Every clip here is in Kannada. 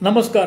ನಮಸ್ಕಾರ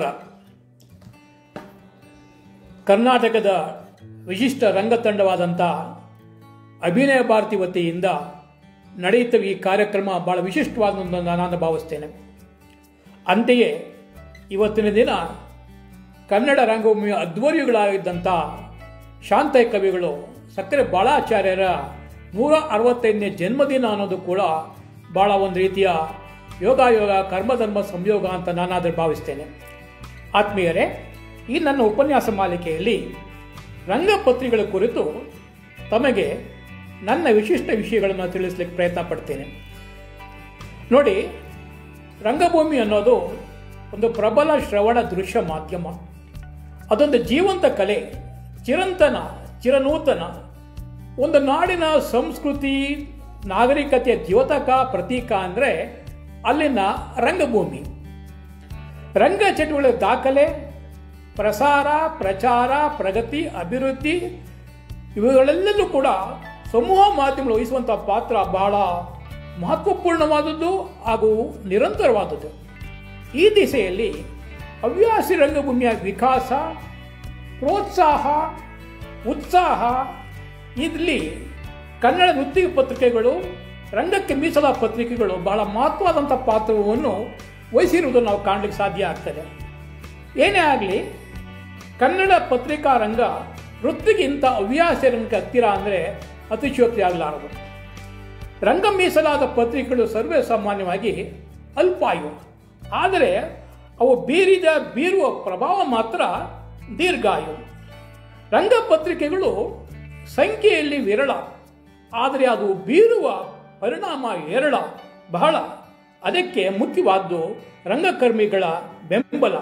ಕರ್ನಾಟಕದ ವಿಶಿಷ್ಟ ರಂಗತಂಡವಾದಂಥ ಅಭಿನಯ ಭಾರತಿ ವತಿಯಿಂದ ನಡೆಯುತ್ತವೆ ಈ ಕಾರ್ಯಕ್ರಮ ಬಹಳ ವಿಶಿಷ್ಟವಾದ ನಾನು ಭಾವಿಸ್ತೇನೆ ಅಂತೆಯೇ ಇವತ್ತಿನ ದಿನ ಕನ್ನಡ ರಂಗಭೂಮಿಯ ಅಧ್ವರ್ಯುಗಳಾಗಿದ್ದಂಥ ಶಾಂತಯ ಕವಿಗಳು ಸಕ್ಕರೆ ಬಾಳಾಚಾರ್ಯರ ನೂರ ಅರವತ್ತೈದನೇ ಜನ್ಮದಿನ ಅನ್ನೋದು ಕೂಡ ಭಾಳ ಒಂದು ರೀತಿಯ ಯೋಗಾಯೋಗ ಕರ್ಮಧರ್ಮ ಸಂಯೋಗ ಅಂತ ನಾನಾದರೂ ಭಾವಿಸ್ತೇನೆ ಆತ್ಮೀಯರೇ ಈ ನನ್ನ ಉಪನ್ಯಾಸ ಮಾಲಿಕೆಯಲ್ಲಿ ರಂಗಪತ್ರಿಗಳ ಕುರಿತು ತಮಗೆ ನನ್ನ ವಿಶಿಷ್ಟ ವಿಷಯಗಳನ್ನು ತಿಳಿಸ್ಲಿಕ್ಕೆ ಪ್ರಯತ್ನ ಪಡ್ತೇನೆ ನೋಡಿ ರಂಗಭೂಮಿ ಅನ್ನೋದು ಒಂದು ಪ್ರಬಲ ಶ್ರವಣ ದೃಶ್ಯ ಮಾಧ್ಯಮ ಅದೊಂದು ಜೀವಂತ ಕಲೆ ಚಿರಂತನ ಚಿರನೂತನ ಒಂದು ನಾಡಿನ ಸಂಸ್ಕೃತಿ ನಾಗರಿಕತೆಯ ದ್ಯೋತಕ ಪ್ರತೀಕ ಅಂದರೆ ಅಲ್ಲಿನ ರಂಗಭೂಮಿ ರಂಗ ಚಟುವಟಿಕೆ ದಾಖಲೆ ಪ್ರಸಾರ ಪ್ರಚಾರ ಪ್ರಗತಿ ಅಭಿವೃದ್ಧಿ ಇವುಗಳೆಲ್ಲವೂ ಕೂಡ ಸಮೂಹ ಮಾಧ್ಯಮಗಳು ವಹಿಸುವಂಥ ಪಾತ್ರ ಬಹಳ ಮಹತ್ವಪೂರ್ಣವಾದದ್ದು ಹಾಗೂ ನಿರಂತರವಾದದ್ದು ಈ ದಿಸೆಯಲ್ಲಿ ಹವ್ಯಾಸಿ ರಂಗಭೂಮಿಯ ವಿಕಾಸ ಪ್ರೋತ್ಸಾಹ ಉತ್ಸಾಹ ಇಲ್ಲಿ ಕನ್ನಡ ವೃತ್ತಿ ಪತ್ರಿಕೆಗಳು ರಂಗಕ್ಕೆ ಮೀಸಲಾದ ಪತ್ರಿಕೆಗಳು ಬಹಳ ಮಹತ್ವವಾದಂಥ ಪಾತ್ರವನ್ನು ವಹಿಸಿರುವುದನ್ನು ನಾವು ಕಾಣಲಿಕ್ಕೆ ಸಾಧ್ಯ ಆಗ್ತದೆ ಏನೇ ಆಗಲಿ ಕನ್ನಡ ಪತ್ರಿಕಾ ರಂಗ ವೃತ್ತಿಗಿಂತ ಹವ್ಯಾಸ ರಂಗಕ್ಕೆ ಹತ್ತಿರ ಅಂದರೆ ಅತಿಶಯೋಕ್ತಿ ಆಗಲಾರದು ರಂಗ ಮೀಸಲಾದ ಪತ್ರಿಕೆಗಳು ಸರ್ವೇ ಸಾಮಾನ್ಯವಾಗಿ ಅಲ್ಪಾಯು ಆದರೆ ಅವು ಬೀರಿದ ಬೀರುವ ಪ್ರಭಾವ ಮಾತ್ರ ದೀರ್ಘಾಯು ರಂಗ ಪತ್ರಿಕೆಗಳು ಸಂಖ್ಯೆಯಲ್ಲಿ ವಿರಳ ಆದರೆ ಅದು ಬೀರುವ ಪರಿಣಾಮ ಏರಳ ಬಹಳ ಅದಕ್ಕೆ ಮುಖ್ಯವಾದ್ದು ರಂಗಕರ್ಮಿಗಳ ಬೆಂಬಲ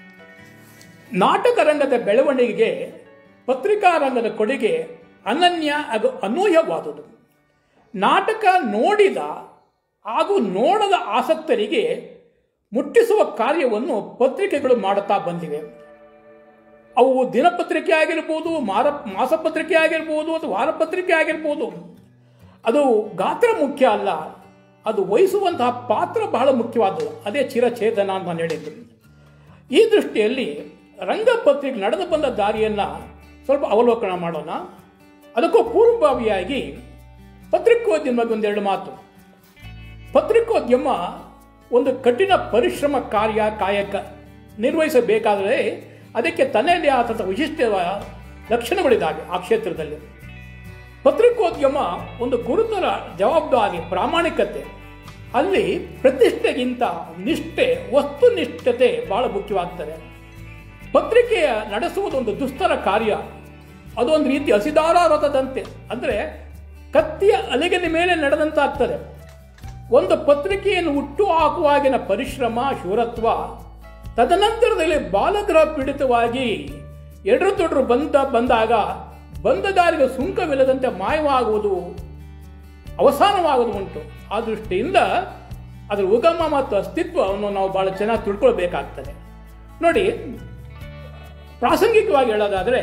ನಾಟಕ ರಂಗದ ಬೆಳವಣಿಗೆಗೆ ಪತ್ರಿಕಾ ರಂಗದ ಕೊಡುಗೆ ಅನನ್ಯ ಹಾಗೂ ಅನೂಹ್ಯವಾದುದು ನಾಟಕ ನೋಡಿದ ಹಾಗೂ ನೋಡದ ಆಸಕ್ತರಿಗೆ ಮುಟ್ಟಿಸುವ ಕಾರ್ಯವನ್ನು ಪತ್ರಿಕೆಗಳು ಮಾಡುತ್ತಾ ಬಂದಿವೆ ಅವು ದಿನಪತ್ರಿಕೆ ಆಗಿರ್ಬೋದು ಮಾರ ಮಾಸಪತ್ರಿಕೆ ಆಗಿರ್ಬೋದು ಅಥವಾ ವಾರಪತ್ರಿಕೆ ಆಗಿರ್ಬೋದು ಅದು ಗಾತ್ರ ಮುಖ್ಯ ಅಲ್ಲ ಅದು ವಹಿಸುವಂತಹ ಪಾತ್ರ ಬಹಳ ಮುಖ್ಯವಾದದ್ದು ಅದೇ ಚಿರಚೇತನ ಅಂತ ನಾನು ಹೇಳಿದ್ದು ಈ ದೃಷ್ಟಿಯಲ್ಲಿ ರಂಗಪತ್ರಿಕೆ ನಡೆದು ಬಂದ ದಾರಿಯನ್ನು ಸ್ವಲ್ಪ ಅವಲೋಕನ ಮಾಡೋಣ ಅದಕ್ಕೂ ಪೂರ್ವಭಾವಿಯಾಗಿ ಪತ್ರಿಕೋದ್ಯಮ ಬಗ್ಗೆ ಒಂದೆರಡು ಮಾತು ಪತ್ರಿಕೋದ್ಯಮ ಒಂದು ಕಠಿಣ ಪರಿಶ್ರಮ ಕಾರ್ಯ ಕಾಯಕ ನಿರ್ವಹಿಸಬೇಕಾದರೆ ಅದಕ್ಕೆ ತನ್ನದೇ ಆದಂಥ ವಿಶಿಷ್ಟ ಲಕ್ಷಣಗಳಿದ್ದಾವೆ ಆ ಕ್ಷೇತ್ರದಲ್ಲಿ ಪತ್ರಿಕೋದ್ಯಮ ಒಂದು ಗುರುತರ ಜವಾಬ್ದಾರಿ ಪ್ರಾಮಾಣಿಕತೆ ಅಲ್ಲಿ ಪ್ರತಿಷ್ಠೆಗಿಂತ ನಿಷ್ಠೆ ವಸ್ತುನಿಷ್ಠತೆ ಬಹಳ ಮುಖ್ಯವಾಗ್ತದೆ ಪತ್ರಿಕೆಯ ನಡೆಸುವುದೊಂದು ದುಸ್ತರ ಕಾರ್ಯ ಅದೊಂದು ರೀತಿ ಹಸಿದಾರ ರಥದಂತೆ ಅಂದರೆ ಕತ್ತಿಯ ಅಲೆಗಿನ ಮೇಲೆ ನಡೆದಂತಾಗ್ತದೆ ಒಂದು ಪತ್ರಿಕೆಯನ್ನು ಹುಟ್ಟು ಹಾಕುವಾಗಿನ ಪರಿಶ್ರಮ ಶೂರತ್ವ ತದನಂತರದಲ್ಲಿ ಬಾಲಗ್ರಹ ಪೀಡಿತವಾಗಿ ಎಡರು ತೊಡರು ಬಂದ ಬಂದಾಗ ಬಂದ ದಾರಿಗೆ ಸುಂಕವಿಲ್ಲದಂತೆ ಮಾಯವಾಗುವುದು ಅವಸಾನವಾಗುವುದು ಉಂಟು ಆ ದೃಷ್ಟಿಯಿಂದ ಅದರ ಉಗಮ ಮತ್ತು ಅಸ್ತಿತ್ವವನ್ನು ನಾವು ಬಹಳ ಚೆನ್ನಾಗಿ ತಿಳ್ಕೊಳ್ಬೇಕಾಗ್ತದೆ ನೋಡಿ ಪ್ರಾಸಂಗಿಕವಾಗಿ ಹೇಳೋದಾದರೆ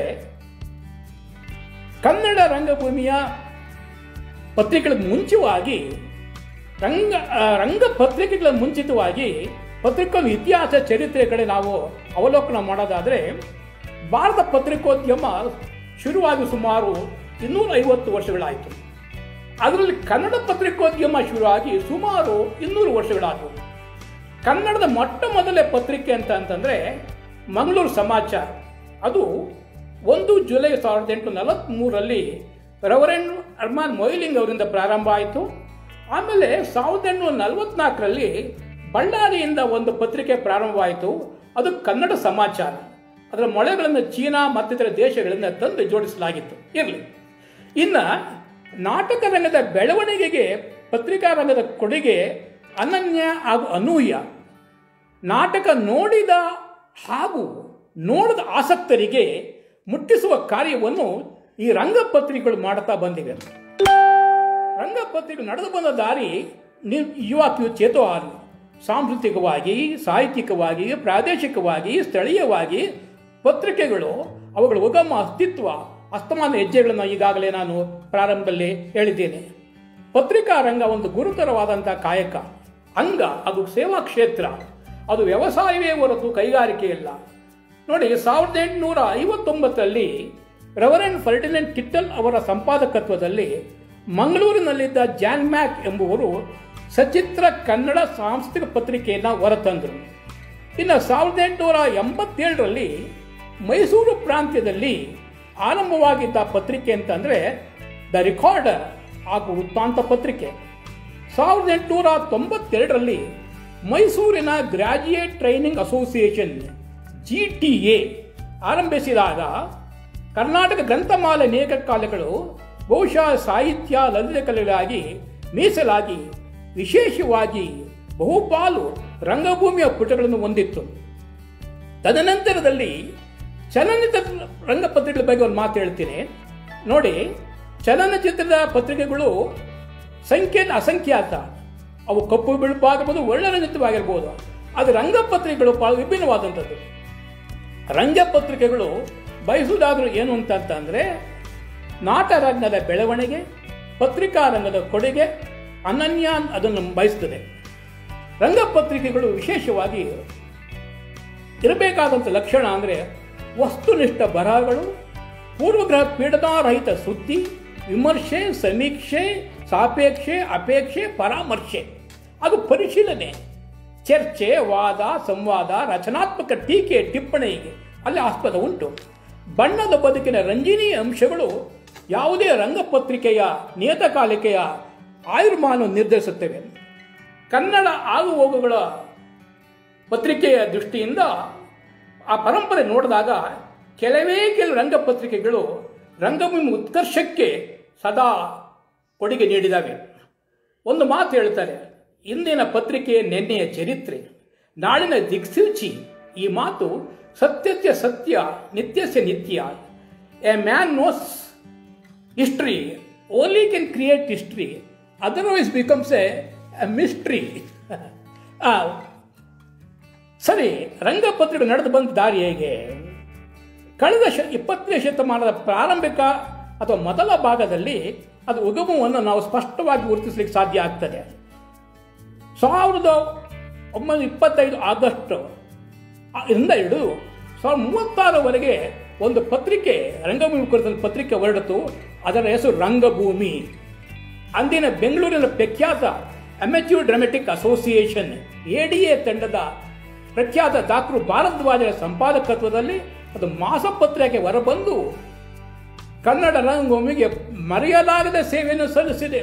ಕನ್ನಡ ರಂಗಭೂಮಿಯ ಪತ್ರಿಕೆಗಳ ಮುಂಚಿತವಾಗಿ ರಂಗ ರಂಗ ಪತ್ರಿಕೆಗಳ ಮುಂಚಿತವಾಗಿ ಪತ್ರಿಕಾ ಇತಿಹಾಸ ಚರಿತ್ರೆ ಕಡೆ ನಾವು ಅವಲೋಕನ ಮಾಡೋದಾದರೆ ಭಾರತ ಪತ್ರಿಕೋದ್ಯಮ ಶುರುವಾಗಿ ಸುಮಾರು ಇನ್ನೂರ ಐವತ್ತು ವರ್ಷಗಳಾಯಿತು ಅದರಲ್ಲಿ ಕನ್ನಡ ಪತ್ರಿಕೋದ್ಯಮ ಶುರುವಾಗಿ ಸುಮಾರು ಇನ್ನೂರು ವರ್ಷಗಳಾದವು ಕನ್ನಡದ ಮೊಟ್ಟ ಮೊದಲೇ ಪತ್ರಿಕೆ ಅಂತ ಅಂತಂದರೆ ಮಂಗಳೂರು ಸಮಾಚಾರ ಅದು ಒಂದು ಜುಲೈ ಸಾವಿರದ ಎಂಟುನೂರ ನಲವತ್ತ್ಮೂರರಲ್ಲಿ ರೆವರೆಂಡ್ ಅರ್ಮಾನ್ ಮೊಯ್ಲಿಂಗ್ ಅವರಿಂದ ಪ್ರಾರಂಭ ಆಯಿತು ಆಮೇಲೆ ಸಾವಿರದ ಎಂಟುನೂರ ನಲವತ್ನಾಲ್ಕರಲ್ಲಿ ಬಳ್ಳಾರಿಯಿಂದ ಒಂದು ಪತ್ರಿಕೆ ಪ್ರಾರಂಭವಾಯಿತು ಅದು ಕನ್ನಡ ಸಮಾಚಾರ ಅದರ ಮೊಳೆಗಳನ್ನು ಚೀನಾ ಮತ್ತಿತರ ದೇಶಗಳಿಂದ ತಂದು ಜೋಡಿಸಲಾಗಿತ್ತು ಇರಲಿ ಇನ್ನು ನಾಟಕ ರಂಗದ ಬೆಳವಣಿಗೆಗೆ ಪತ್ರಿಕಾ ರಂಗದ ಕೊಡುಗೆ ಅನನ್ಯ ಹಾಗೂ ಅನೂಹ್ಯ ನಾಟಕ ನೋಡಿದ ಹಾಗೂ ನೋಡದ ಆಸಕ್ತರಿಗೆ ಮುಟ್ಟಿಸುವ ಕಾರ್ಯವನ್ನು ಈ ರಂಗಪತ್ರಿಕೆಗಳು ಮಾಡುತ್ತಾ ಬಂದಿವೆ ರಂಗಪತ್ರಿಕೆ ನಡೆದು ಬಂದ ದಾರಿ ನಿಜವಾಗಿಯೂ ಚೇತೋಹಾರಿ ಸಾಂಸ್ಕೃತಿಕವಾಗಿ ಸಾಹಿತ್ಯಿಕವಾಗಿ ಪ್ರಾದೇಶಿಕವಾಗಿ ಸ್ಥಳೀಯವಾಗಿ ಪತ್ರಿಕೆಗಳು ಅವುಗಳ ಉಗಮ ಅಸ್ತಿತ್ವ ಅಸ್ತಮಾನ ಹೆಜ್ಜೆಗಳನ್ನು ಈಗಾಗಲೇ ನಾನು ಪ್ರಾರಂಭದಲ್ಲಿ ಹೇಳಿದ್ದೇನೆ ಪತ್ರಿಕಾ ರಂಗ ಒಂದು ಗುರುತರವಾದಂಥ ಕಾಯಕ ಅಂಗ ಅದು ಸೇವಾ ಕ್ಷೇತ್ರ ಅದು ವ್ಯವಸಾಯವೇ ಹೊರತು ಕೈಗಾರಿಕೆ ಇಲ್ಲ ನೋಡಿ ಸಾವಿರದ ಎಂಟುನೂರ ಐವತ್ತೊಂಬತ್ತರಲ್ಲಿ ರೆವರೆಂಡ್ ಫರ್ಡಿನೆಂಟ್ ಕಿಟ್ಟಲ್ ಅವರ ಸಂಪಾದಕತ್ವದಲ್ಲಿ ಮಂಗಳೂರಿನಲ್ಲಿದ್ದ ಜಾನ್ ಮ್ಯಾಕ್ ಎಂಬುವರು ಸಚಿತ್ರ ಕನ್ನಡ ಸಾಂಸ್ಕೃತಿಕ ಪತ್ರಿಕೆಯನ್ನು ಹೊರತಂದರು ಇನ್ನು ಸಾವಿರದ ಎಂಟುನೂರ ಎಂಬತ್ತೇಳರಲ್ಲಿ ಮೈಸೂರು ಪ್ರಾಂತ್ಯದಲ್ಲಿ ಆರಂಭವಾಗಿದ್ದ ಪತ್ರಿಕೆ ಅಂತಂದರೆ ದ ರಿಕಾರ್ಡರ್ ಹಾಗೂ ವೃತ್ತಾಂತ ಪತ್ರಿಕೆ ಸಾವಿರದ ಎಂಟುನೂರ ತೊಂಬತ್ತೆರಡರಲ್ಲಿ ಮೈಸೂರಿನ graduate training association G T A ಆರಂಭಿಸಿದಾಗ ಕರ್ನಾಟಕ ಗ್ರಂಥಮಾಲೆ ನೇಕಕಾಲೆಗಳು ಬಹುಶಃ ಸಾಹಿತ್ಯ ಲಲಿತ ಕಲೆಗಳಾಗಿ ಮೀಸಲಾಗಿ ವಿಶೇಷವಾಗಿ ಬಹುಪಾಲು ರಂಗಭೂಮಿಯ ಪುಟಗಳನ್ನು ಹೊಂದಿತ್ತು ತದನಂತರದಲ್ಲಿ ಚಲನಚಿತ್ರ ರಂಗಪತ್ರಿಕೆಗಳ ಬಗ್ಗೆ ಒಂದು ಮಾತು ಹೇಳ್ತೀನಿ ನೋಡಿ ಚಲನಚಿತ್ರದ ಪತ್ರಿಕೆಗಳು ಸಂಖ್ಯೆ ಅಸಂಖ್ಯಾತ ಅವು ಕಪ್ಪು ಬಿಳುಪು ಆಗಬಹುದು ವರ್ಣರಂಜಿತವಾಗಿರ್ಬೋದು ಅದು ರಂಗಪತ್ರಿಕೆಗಳು ಬಹಳ ವಿಭಿನ್ನವಾದಂಥದ್ದು ರಂಗಪತ್ರಿಕೆಗಳು ಬಯಸುವುದಾದರೂ ಏನು ಅಂತಂತಂದರೆ ನಾಟರಂಗದ ಬೆಳವಣಿಗೆ ಪತ್ರಿಕಾ ರಂಗದ ಕೊಡುಗೆ ಅನನ್ಯ ಅದನ್ನು ಬಯಸ್ತದೆ ರಂಗಪತ್ರಿಕೆಗಳು ವಿಶೇಷವಾಗಿ ಇರಬೇಕಾದಂಥ ಲಕ್ಷಣ ಅಂದರೆ ವಸ್ತುನಿಷ್ಠ ಬರಹಗಳು ಪೂರ್ವಗ್ರಹ ಪೀಡನಾರಹಿತ ಸುದ್ದಿ ವಿಮರ್ಶೆ ಸಮೀಕ್ಷೆ ಸಾಪೇಕ್ಷೆ ಅಪೇಕ್ಷೆ ಪರಾಮರ್ಶೆ ಹಾಗೂ ಪರಿಶೀಲನೆ ಚರ್ಚೆ ವಾದ ಸಂವಾದ ರಚನಾತ್ಮಕ ಟೀಕೆ ಟಿಪ್ಪಣಿಗೆ ಅಲ್ಲಿ ಆಸ್ಪದ ಉಂಟು ಬಣ್ಣದ ಬದುಕಿನ ರಂಜಿನಿ ಅಂಶಗಳು ಯಾವುದೇ ರಂಗಪತ್ರಿಕೆಯ ನಿಯತಕಾಲಿಕೆಯ ಆಯುರ್ಮಾನ ನಿರ್ಧರಿಸುತ್ತವೆ ಕನ್ನಡ ಆಗುಹೋಗುಗಳ ಪತ್ರಿಕೆಯ ದೃಷ್ಟಿಯಿಂದ ಆ ಪರಂಪರೆ ನೋಡಿದಾಗ ಕೆಲವೇ ಕೆಲವು ರಂಗಪತ್ರಿಕೆಗಳು ರಂಗಭೂಮಿ ಉತ್ಕರ್ಷಕ್ಕೆ ಸದಾ ಕೊಡುಗೆ ನೀಡಿದಾವೆ ಒಂದು ಮಾತು ಹೇಳ್ತಾರೆ ಇಂದಿನ ಪತ್ರಿಕೆ ನೆನ್ನೆಯ ಚರಿತ್ರೆ ನಾಳಿನ ದಿಕ್ಸೂಚಿ ಈ ಮಾತು ಸತ್ಯತ್ಯ ಸತ್ಯ ನಿತ್ಯಸ್ಯ ನಿತ್ಯ a man knows history only can create history otherwise becomes a mystery ಸರಿ ರಂಗಪತ್ರಿಕೆ ನಡೆದು ಬಂದ ದಾರಿ ಹೇಗೆ ಕಳೆದ ಶ ಇಪ್ಪತ್ತನೇ ಶತಮಾನದ ಪ್ರಾರಂಭಿಕ ಅಥವಾ ಮೊದಲ ಭಾಗದಲ್ಲಿ ಅದು ಉಗಮವನ್ನು ನಾವು ಸ್ಪಷ್ಟವಾಗಿ ಗುರುತಿಸಲಿಕ್ಕೆ ಸಾಧ್ಯ ಆಗ್ತದೆ ಸಾವಿರದ ಒಂಬೈನೂರ ಇಪ್ಪತ್ತೈದು ಆಗಸ್ಟ್ ಇಂದ ಹಿಡಿದು ಸಾವಿರದ ಮೂವತ್ತಾರವರೆಗೆ ಒಂದು ಪತ್ರಿಕೆ ರಂಗಭೂಮಿ ಕುರಿತ ಪತ್ರಿಕೆ ಹೊರಡಿತು ಅದರ ಹೆಸರು ರಂಗಭೂಮಿ ಅಂದಿನ ಬೆಂಗಳೂರಿನ ಪ್ರಖ್ಯಾತ ಅಮೆಚ್ಯೂರ್ ಡ್ರಾಮೆಟಿಕ್ ಅಸೋಸಿಯೇಷನ್ ಎಡಿಎ ತಂಡದ ಪ್ರಖ್ಯಾತ ಡಾಕ್ಟರ್ ಭಾರದ್ವಾಜರ ಸಂಪಾದಕತ್ವದಲ್ಲಿ ಅದು ಮಾಸಪತ್ರಿಕೆ ಹೊರಬಂದು ಕನ್ನಡ ರಂಗಭೂಮಿಗೆ ಮರೆಯಲಾಗದ ಸೇವೆಯನ್ನು ಸಲ್ಲಿಸಿದೆ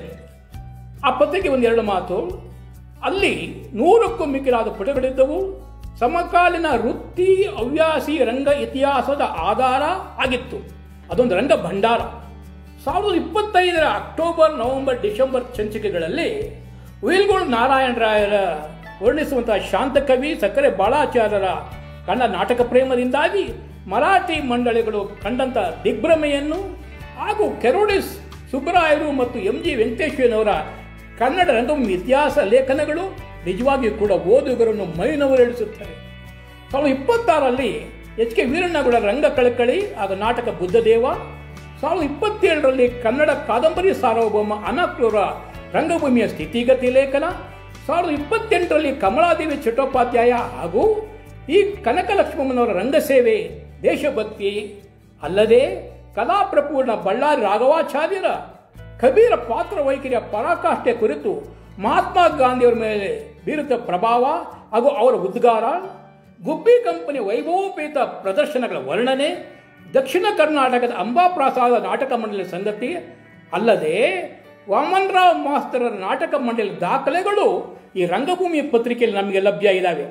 ಆ ಪತ್ರಿಕೆ ಒಂದೆರಡು ಮಾತು ಅಲ್ಲಿ ನೂರಕ್ಕೂ ಮಿಕ್ಕಿಲಾದ ಪುಟಗಳಿದ್ದವು ಸಮಕಾಲೀನ ವೃತ್ತಿ ಹವ್ಯಾಸಿ ರಂಗ ಇತಿಹಾಸದ ಆಧಾರ ಆಗಿತ್ತು ಅದೊಂದು ರಂಗ ಭಂಡಾರ ಸಾವಿರದ ಇಪ್ಪತ್ತೈದರ ಅಕ್ಟೋಬರ್ ನವೆಂಬರ್ ಡಿಸೆಂಬರ್ ಸಂಚಿಕೆಗಳಲ್ಲಿ ಉಯಿಲ್ಗೋಳ್ ನಾರಾಯಣ ರಾಯರ ವರ್ಣಿಸುವಂತಹ ಶಾಂತಕವಿ ಸಕ್ಕರೆ ಬಾಳಾಚಾರ್ಯರ ಕನ್ನಡ ನಾಟಕ ಪ್ರೇಮದಿಂದಾಗಿ ಮರಾಠಿ ಮಂಡಳಿಗಳು ಕಂಡಂತ ದಿಗ್ಭ್ರಮೆಯನ್ನು ಹಾಗೂ ಕೆರೋಡಿಸ್ ಸುಬ್ಬರಾಯರು ಮತ್ತು ಎಂ ಜಿ ವೆಂಕಟೇಶ್ವರನವರ ಕನ್ನಡ ರಂಗಭೂಮಿ ಇತಿಹಾಸ ಲೇಖನಗಳು ನಿಜವಾಗಿಯೂ ಕೂಡ ಓದುಗರನ್ನು ಮೈನವರಿಳಿಸುತ್ತವೆ ಸಾವಿರದ ಇಪ್ಪತ್ತಾರಲ್ಲಿ ಎಚ್ ಕೆ ವೀರಣ್ಣಗೌಡ ರಂಗ ಕಳಕಳಿ ಹಾಗೂ ನಾಟಕ ಬುದ್ಧದೇವ ಸಾವಿರದ ಇಪ್ಪತ್ತೇಳರಲ್ಲಿ ಕನ್ನಡ ಕಾದಂಬರಿ ಸಾರ್ವಭೌಮ ಅನಕ್ರೂರ ರಂಗಭೂಮಿಯ ಸ್ಥಿತಿಗತಿ ಲೇಖನ ಸಾವಿರದ ಇಪ್ಪತ್ತೆಂಟರಲ್ಲಿ ಕಮಲಾದೇವಿ ಚಟ್ಟೋಪಾಧ್ಯಾಯ ಹಾಗೂ ಈ ಕನಕಲಕ್ಷ್ಮಮ್ಮನವರ ರಂಗಸೇವೆ ದೇಶಭಕ್ತಿ ಅಲ್ಲದೆ ಕಲಾಪ್ರಪೂರ್ಣ ಬಳ್ಳಾರಿ ರಾಘವಾಚಾರ್ಯರ ಕಬೀರ ಪಾತ್ರ ವೈಖರಿಯ ಪರಾಕಾಷ್ಠೆ ಕುರಿತು ಮಹಾತ್ಮ ಗಾಂಧಿಯವರ ಮೇಲೆ ಬೀರುತ್ತ ಪ್ರಭಾವ ಹಾಗೂ ಅವರ ಉದ್ಗಾರ ಗುಬ್ಬಿ ಕಂಪನಿ ವೈಭವೋಪೇತ ಪ್ರದರ್ಶನಗಳ ವರ್ಣನೆ ದಕ್ಷಿಣ ಕರ್ನಾಟಕದ ಅಂಬಾಪ್ರಸಾದ ನಾಟಕ ಮಂಡಳಿ ಸಂಗತಿ ಅಲ್ಲದೆ ವಾಮನರಾವ್ ಮಾಸ್ತರರ ನಾಟಕ ಮಂಡಳಿ ದಾಖಲೆಗಳು ಈ ರಂಗಭೂಮಿ ಪತ್ರಿಕೆಯಲ್ಲಿ ನಮಗೆ ಲಭ್ಯ ಇದ್ದಾವೆ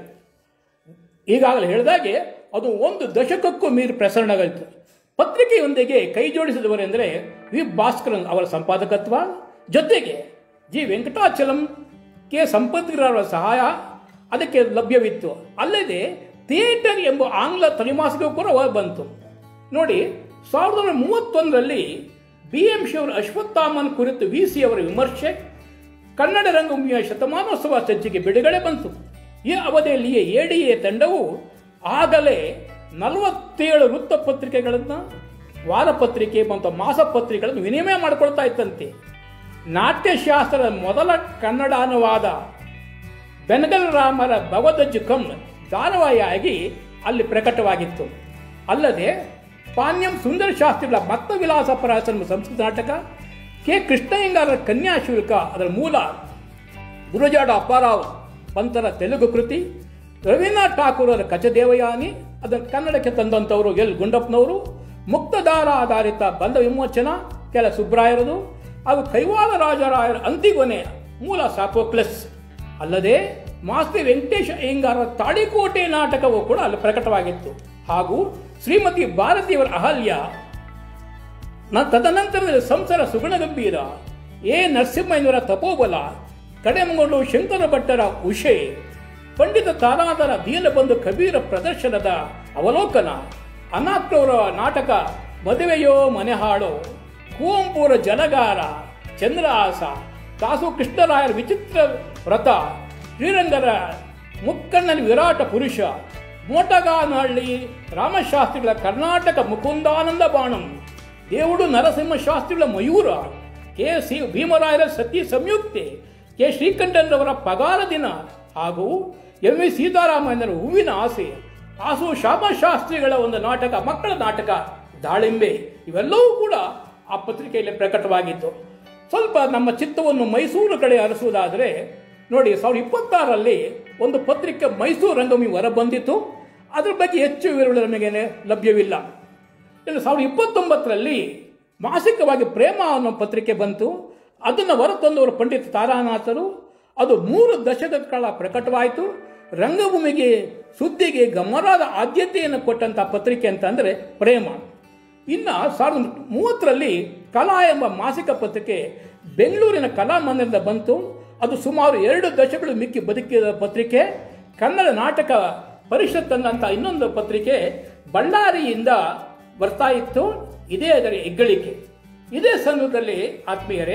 ಈಗಾಗಲೇ ಹೇಳಿದಾಗೆ ಅದು ಒಂದು ದಶಕಕ್ಕೂ ಮೀರಿ ಪ್ರಸರಣಗಳಿತ್ತು ಪತ್ರಿಕೆಯೊಂದಿಗೆ ಕೈ ಜೋಡಿಸಿದವರೆಂದರೆ ವಿ ಭಾಸ್ಕರನ್ ಅವರ ಸಂಪಾದಕತ್ವ ಜೊತೆಗೆ ಜಿ ವೆಂಕಟಾಚಲಂ ಕೆ ಸಂಪತ್ಗಿರವರ ಸಹಾಯ ಅದಕ್ಕೆ ಲಭ್ಯವಿತ್ತು ಅಲ್ಲದೆ ಥಿಯೇಟರ್ ಎಂಬ ಆಂಗ್ಲ ತ್ರೈಮಾಸಿಕ ಕೂಡ ಹೊರ ಬಂತು ನೋಡಿ ಸಾವಿರದ ಒಂಬೈನೂರ ಮೂವತ್ತೊಂದರಲ್ಲಿ ಬಿ ಎಂ ಶಿ ಅವರ ಅಶ್ವತ್ಥಾಮನ್ ಕುರಿತು ವಿ ಸಿ ಅವರ ವಿಮರ್ಶೆ ಕನ್ನಡ ರಂಗಭೂಮಿಯ ಶತಮಾನೋತ್ಸವ ಸಂಚಿಕೆ ಬಿಡುಗಡೆ ಬಂತು ಈ ಅವಧಿಯಲ್ಲಿಯೇ ಎಡಿಎ ತಂಡವು ಆಗಲೇ ನಲವತ್ತೇಳು ವೃತ್ತಪತ್ರಿಕೆಗಳನ್ನು ವಾರಪತ್ರಿಕೆ ಮತ್ತು ಮಾಸಪತ್ರಿಕೆಗಳನ್ನು ವಿನಿಮಯ ಮಾಡಿಕೊಳ್ತಾ ಇತ್ತಂತೆ ನಾಟ್ಯಶಾಸ್ತ್ರದ ಮೊದಲ ಕನ್ನಡ ಅನುವಾದ ಬೆನಗಲ್ ರಾಮರ ಭಗವದ್ ಕಮ್ ಧಾರಾವಾಹಿಯಾಗಿ ಅಲ್ಲಿ ಪ್ರಕಟವಾಗಿತ್ತು ಅಲ್ಲದೆ ಪಾಣ್ಯಂ ಸುಂದರ ಶಾಸ್ತ್ರಿಗಳ ಮತ್ತ ವಿಲಾಸ ಪರಾಸನ ಸಂಸ್ಕೃತ ನಾಟಕ ಕೆ ಕೃಷ್ಣಯ್ಯಂಗಾರರ ಕನ್ಯಾಶುಲ್ಕ ಅದರ ಮೂಲ ಗುರುಜಾಡ ಅಪ್ಪಾರಾವ್ ಪಂತರ ತೆಲುಗು ಕೃತಿ ರವೀಂದ್ರನಾಥ್ ಠಾಕೂರರ ಕಚದೇವಯಾನಿ ಅದನ್ನು ಕನ್ನಡಕ್ಕೆ ತಂದಂಥವರು ಎಲ್ ಗುಂಡಪ್ಪನವರು ಮುಕ್ತದಾರ ಆಧಾರಿತ ಬಂಧ ವಿಮೋಚನ ಕೆಲ ಸುಬ್ರಾಯರದು ಹಾಗೂ ಕೈವಾಲ ರಾಜರಾಯರ ಅಂತಿಗೊನೆ ಮೂಲ ಸಾಪೋಕ್ಲಸ್ ಅಲ್ಲದೆ ಮಾಸ್ತಿ ವೆಂಕಟೇಶ ಅಯ್ಯಂಗಾರರ ತಾಳಿಕೋಟೆ ನಾಟಕವು ಕೂಡ ಅಲ್ಲಿ ಪ್ರಕಟವಾಗಿತ್ತು ಹಾಗೂ ಶ್ರೀಮತಿ ಭಾರತಿಯವರ ಅಹಲ್ಯ ನ ತದನಂತರದಲ್ಲಿ ಸಂಸಾರ ಸುಗುಣ ಗಂಭೀರ ಎ ನರಸಿಂಹಯ್ಯನವರ ತಪೋಬಲ ಕಡೆಮಗೊಂಡು ಶಂಕರ ಭಟ್ಟರ ಉಷೆ ಪಂಡಿತ ತಾರಾದರ ದೀನಬಂಧು ಕಬೀರ ಪ್ರದರ್ಶನದ ಅವಲೋಕನ ಅನಾಕ್ರವರ ನಾಟಕ ಮದುವೆಯೋ ಮನೆಹಾಳು ಕುವಂಪುರ ಜಲಗಾರ ಚಂದ್ರಹಾಸ ದಾಸು ಕೃಷ್ಣರಾಯರ ವಿಚಿತ್ರ ವ್ರತ ಶ್ರೀರಂಗರ ಮುಕ್ಕಣ್ಣನ ವಿರಾಟ ಪುರುಷ ಮೋಟಗಾನಹಳ್ಳಿ ರಾಮಶಾಸ್ತ್ರಿಗಳ ಕರ್ನಾಟಕ ಮುಕುಂದಾನಂದ ಬಾಣಂ దేవుడు నరసింహ శాస్త్రుల మయూర ಕೆ ಸಿ ಭೀಮರಾಯರ ಸತಿ ಸಂಯುಕ್ತೆ ಕೆ ಶ್ರೀಕಂಠನವರ ಪಗಾರ ದಿನ ಹಾಗೂ ಎಂ ವಿ ಸೀತಾರಾಮಯ್ಯನವರ ಹೂವಿನ ಆಸೆ ಆಸು ಶಾಸ್ತ್ರಿಗಳ ಒಂದು ನಾಟಕ ಮಕ್ಕಳ ನಾಟಕ ದಾಳಿಂಬೆ ಇವೆಲ್ಲವೂ ಕೂಡ ಆ ಪತ್ರಿಕೆಯಲ್ಲಿ ಪ್ರಕಟವಾಗಿತ್ತು ಸ್ವಲ್ಪ ನಮ್ಮ ಚಿತ್ತವನ್ನು ಮೈಸೂರು ಕಡೆ ಹರಿಸುವುದಾದರೆ ನೋಡಿ ಸಾವಿರದ ಇಪ್ಪತ್ತಾರರಲ್ಲಿ ಒಂದು ಪತ್ರಿಕೆ ಮೈಸೂರು ರಂಗಮಿ ಹೊರ ಬಂದಿತ್ತು ಅದ್ರ ಬಗ್ಗೆ ಹೆಚ್ಚು ವಿವರಗಳು ನಮಗೆ ಲಭ್ಯವಿಲ್ಲ ಇನ್ನು ಸಾವಿರದ ಇಪ್ಪತ್ತೊಂಬತ್ತರಲ್ಲಿ ಮಾಸಿಕವಾಗಿ ಪ್ರೇಮ ಅನ್ನೋ ಪತ್ರಿಕೆ ಬಂತು ಅದನ್ನು ಹೊರತಂದವರು ಪಂಡಿತ ತಾರಾನಾಥರು ಅದು ಮೂರು ದಶಕದ ಕಾಲ ಪ್ರಕಟವಾಯಿತು ರಂಗಭೂಮಿಗೆ ಸುದ್ದಿಗೆ ಗಮನಾದ ಆದ್ಯತೆಯನ್ನು ಕೊಟ್ಟಂಥ ಪತ್ರಿಕೆ ಅಂತಂದರೆ ಪ್ರೇಮ ಇನ್ನು ಸಾವಿರದ ಮೂವತ್ತರಲ್ಲಿ ಕಲಾ ಎಂಬ ಮಾಸಿಕ ಪತ್ರಿಕೆ ಬೆಂಗಳೂರಿನ ಕಲಾಮಂದಿರದ ಬಂತು ಅದು ಸುಮಾರು ಎರಡು ದಶಕಗಳು ಮಿಕ್ಕಿ ಬದುಕಿದ ಪತ್ರಿಕೆ ಕನ್ನಡ ನಾಟಕ ಪರಿಷತ್ ಅನ್ನಂಥ ಇನ್ನೊಂದು ಪತ್ರಿಕೆ ಬಳ್ಳಾರಿಯಿಂದ ಬರ್ತಾ ಇತ್ತು ಇದೇ ಅದರ ಹೆಗ್ಗಳಿಕೆ ಇದೇ ಸಂದರ್ಭದಲ್ಲಿ ಆತ್ಮೀಯರೇ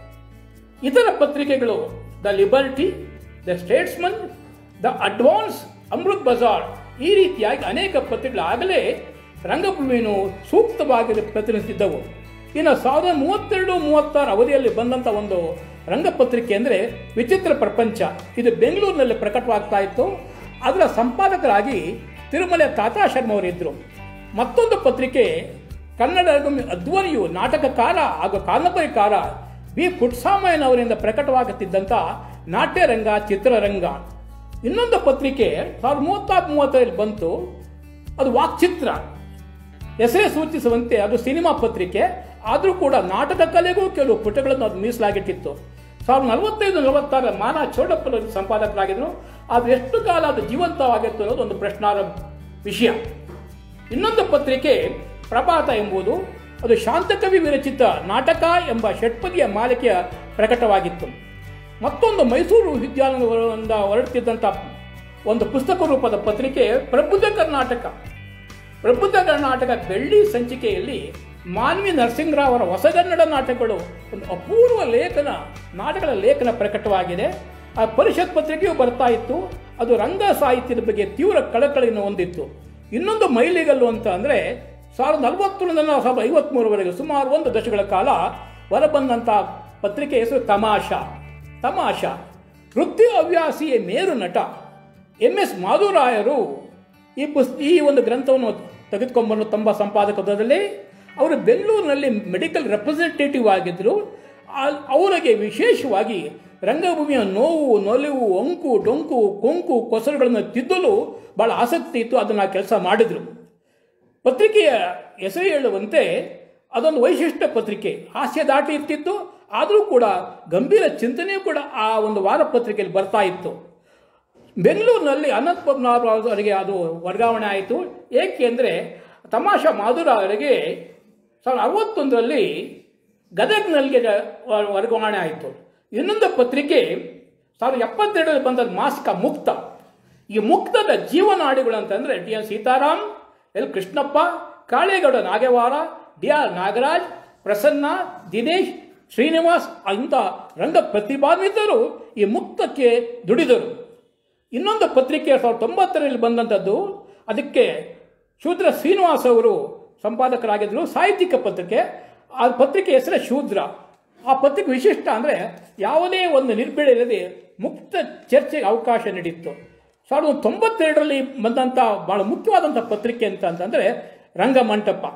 ಇತರ ಪತ್ರಿಕೆಗಳು the Liberty the Statesman the Advance Amrit Bazar ಈ ರೀತಿಯಾಗಿ ಅನೇಕ ಪತ್ರಿಕೆಗಳು ಆಗಲೇ ರಂಗಭೂಮಿಯನ್ನು ಸೂಕ್ತವಾಗಿ ಪ್ರತಿನಿಧಿಸಿದ್ದವು ಇನ್ನು ಸಾವಿರದ ಮೂವತ್ತೆರಡು ಮೂವತ್ತಾರು ಅವಧಿಯಲ್ಲಿ ಬಂದಂಥ ಒಂದು ರಂಗಪತ್ರಿಕೆ ಅಂದರೆ ವಿಚಿತ್ರ ಪ್ರಪಂಚ ಇದು ಬೆಂಗಳೂರಿನಲ್ಲಿ ಪ್ರಕಟವಾಗ್ತಾ ಇತ್ತು ಅದರ ಸಂಪಾದಕರಾಗಿ ತಿರುಮಲೆ ತಾತಾ ಶರ್ಮ ಅವರಿದ್ದರು ಮತ್ತೊಂದು ಪತ್ರಿಕೆ ಕನ್ನಡ ರಂಗಭೂಮಿ ಅಧ್ವನಿಯು ನಾಟಕಕಾರ ಹಾಗೂ ಕಾದಂಬರಿಕಾರ ಬಿ ಪುಟ್ಸಾಮಯ್ಯನವರಿಂದ ಪ್ರಕಟವಾಗುತ್ತಿದ್ದಂಥ ನಾಟ್ಯರಂಗ ಚಿತ್ರರಂಗ ಇನ್ನೊಂದು ಪತ್ರಿಕೆ ಸಾವಿರದ ಮೂವತ್ತಾರು ಮೂವತ್ತರಲ್ಲಿ ಬಂತು ಅದು ವಾಕ್ಚಿತ್ರ ಹೆಸರೇ ಸೂಚಿಸುವಂತೆ ಅದು ಸಿನಿಮಾ ಪತ್ರಿಕೆ ಆದರೂ ಕೂಡ ನಾಟಕ ಕಲೆಗೂ ಕೆಲವು ಪುಟಗಳನ್ನು ಅದು ಮೀಸಲಾಗಿಟ್ಟಿತ್ತು ಸಾವಿರದ ನಲವತ್ತೈದು ನಲವತ್ತಾರ ಮಾನ ಚೌಡಪ್ಪನವರು ಸಂಪಾದಕರಾಗಿದ್ದರು ಅದು ಎಷ್ಟು ಕಾಲ ಅದು ಜೀವಂತವಾಗಿತ್ತು ಅನ್ನೋದು ಒಂದು ಪ್ರಶ್ನಾರ್ಹ ವಿಷಯ ಇನ್ನೊಂದು ಪತ್ರಿಕೆ ಪ್ರಭಾತ ಎಂಬುದು ಅದು ಶಾಂತಕವಿ ವಿರಚಿತ ನಾಟಕ ಎಂಬ ಷಟ್ಪದಿಯ ಮಾಲಿಕೆಯ ಪ್ರಕಟವಾಗಿತ್ತು ಮತ್ತೊಂದು ಮೈಸೂರು ವಿದ್ಯಾಲಯದಿಂದ ಹೊರಡ್ತಿದ್ದಂಥ ಒಂದು ಪುಸ್ತಕ ರೂಪದ ಪತ್ರಿಕೆ ಪ್ರಬುದ್ಧ ಕರ್ನಾಟಕ ಪ್ರಬುದ್ಧ ಕರ್ನಾಟಕ ಬೆಳ್ಳಿ ಸಂಚಿಕೆಯಲ್ಲಿ ಮಾನ್ವಿ ನರಸಿಂಹರಾವ್ ಅವರ ಹೊಸಗನ್ನಡ ನಾಟಕಗಳು ಒಂದು ಅಪೂರ್ವ ಲೇಖನ ನಾಟಕಗಳ ಲೇಖನ ಪ್ರಕಟವಾಗಿದೆ ಆ ಪರಿಷತ್ ಪತ್ರಿಕೆಯು ಬರ್ತಾ ಇತ್ತು ಅದು ರಂಗ ಸಾಹಿತ್ಯದ ಬಗ್ಗೆ ತೀವ್ರ ಕಳಕಳಿಯನ್ನು ಹೊಂದಿತ್ತು ಇನ್ನೊಂದು ಮೈಲಿಗಲ್ಲು ಅಂತ ಅಂದರೆ ಸಾವಿರದ ನಲವತ್ತೊಂದರಿಂದ ಸಾವಿರದ ಐವತ್ಮೂರವರೆಗೆ ಸುಮಾರು ಒಂದು ದಶಕಗಳ ಕಾಲ ಹೊರಬಂದಂಥ ಪತ್ರಿಕೆ ಹೆಸರು ತಮಾಷಾ ತಮಾಷಾ ವೃತ್ತಿ ಹವ್ಯಾಸಿಯ ಮೇರು ನಟ ಎಂ ಎಸ್ ಮಾಧುರಾಯರು ಈ ಪುಸ್ ಈ ಒಂದು ಗ್ರಂಥವನ್ನು ತೆಗೆದುಕೊಂಬಂದು ತಮ್ಮ ಸಂಪಾದಕತ್ವದಲ್ಲಿ ಅವರು ಬೆಂಗಳೂರಿನಲ್ಲಿ ಮೆಡಿಕಲ್ ರೆಪ್ರೆಸೆಂಟೇಟಿವ್ ಆಗಿದ್ದರು ಆ- ಅವರಿಗೆ ವಿಶೇಷವಾಗಿ ರಂಗಭೂಮಿಯ ನೋವು ನೊಲಿವು ಅಂಕು ಡೊಂಕು ಕೊಂಕು ಕೊಸರುಗಳನ್ನು ತಿದ್ದಲು ಬಹಳ ಆಸಕ್ತಿ ಇತ್ತು ಅದನ್ನು ಕೆಲಸ ಮಾಡಿದರು ಪತ್ರಿಕೆಯ ಹೆಸರು ಹೇಳುವಂತೆ ಅದೊಂದು ವೈಶಿಷ್ಟ್ಯ ಪತ್ರಿಕೆ ಹಾಸ್ಯ ದಾಟಿ ಇರ್ತಿತ್ತು ಆದರೂ ಕೂಡ ಗಂಭೀರ ಚಿಂತನೆಯೂ ಕೂಡ ಆ ಒಂದು ವಾರ ಪತ್ರಿಕೆಯಲ್ಲಿ ಬರ್ತಾ ಇತ್ತು ಬೆಂಗಳೂರಿನಲ್ಲಿ ಅನಂತ್ ಪದ್ಮನಾಭ ಅವರಿಗೆ ಅದು ವರ್ಗಾವಣೆ ಆಯಿತು ಏಕೆಂದರೆ ತಮಾಷಾ ಮಾಧುರ ಅವರಿಗೆ ಸಾವಿರದ ಅರವತ್ತೊಂದರಲ್ಲಿ ಗದಗ್ನಲ್ಲಿ ವ- ವರ್ಗಾವಣೆ ಆಯಿತು ಇನ್ನೊಂದು ಪತ್ರಿಕೆ ಸಾವಿರದ ಎಪ್ಪತ್ತೆರಡರಲ್ಲಿ ಬಂದ ಮಾಸಿಕ ಮುಕ್ತ ಈ ಮುಕ್ತದ ಜೀವನಾಡಿಗಳು ಅಂತಂದರೆ D N Sitaram L Krishnappa Kalegowda Nagawara D R Nagaraj Prasanna Dinesh Srinivas ಇಂಥ ರಂಗ ಪ್ರತಿಭಾನ್ವಿತರು ಈ ಮುಕ್ತಕ್ಕೆ ದುಡಿದರು ಇನ್ನೊಂದು ಪತ್ರಿಕೆ ಸಾವಿರದ ತೊಂಬತ್ತರಲ್ಲಿ ಬಂದಂಥದ್ದು ಅದಕ್ಕೆ ಶೂದ್ರ ಶ್ರೀನಿವಾಸ್ ಅವರು ಸಂಪಾದಕರಾಗಿದ್ದರು ಸಾಹಿತ್ಯಿಕ ಪತ್ರಿಕೆ ಆ ಪತ್ರಿಕೆ ಹೆಸರೇ ಶೂದ್ರ ಆ ಪತ್ರಿಕೆ ವಿಶಿಷ್ಟ ಅಂದರೆ ಯಾವುದೇ ಒಂದು ನಿರ್ಬೇಡ ಇಲ್ಲದೆ ಮುಕ್ತ ಚರ್ಚೆಗೆ ಅವಕಾಶ ನೀಡಿತ್ತು ಸಾವಿರದ ಒಂಬೈನೂರ ತೊಂಬತ್ತೆರಡರಲ್ಲಿ ಬಂದಂಥ ಭಾಳ ಮುಖ್ಯವಾದಂಥ ಪತ್ರಿಕೆ ಅಂತ ಅಂತಂದರೆ ರಂಗಮಂಟಪ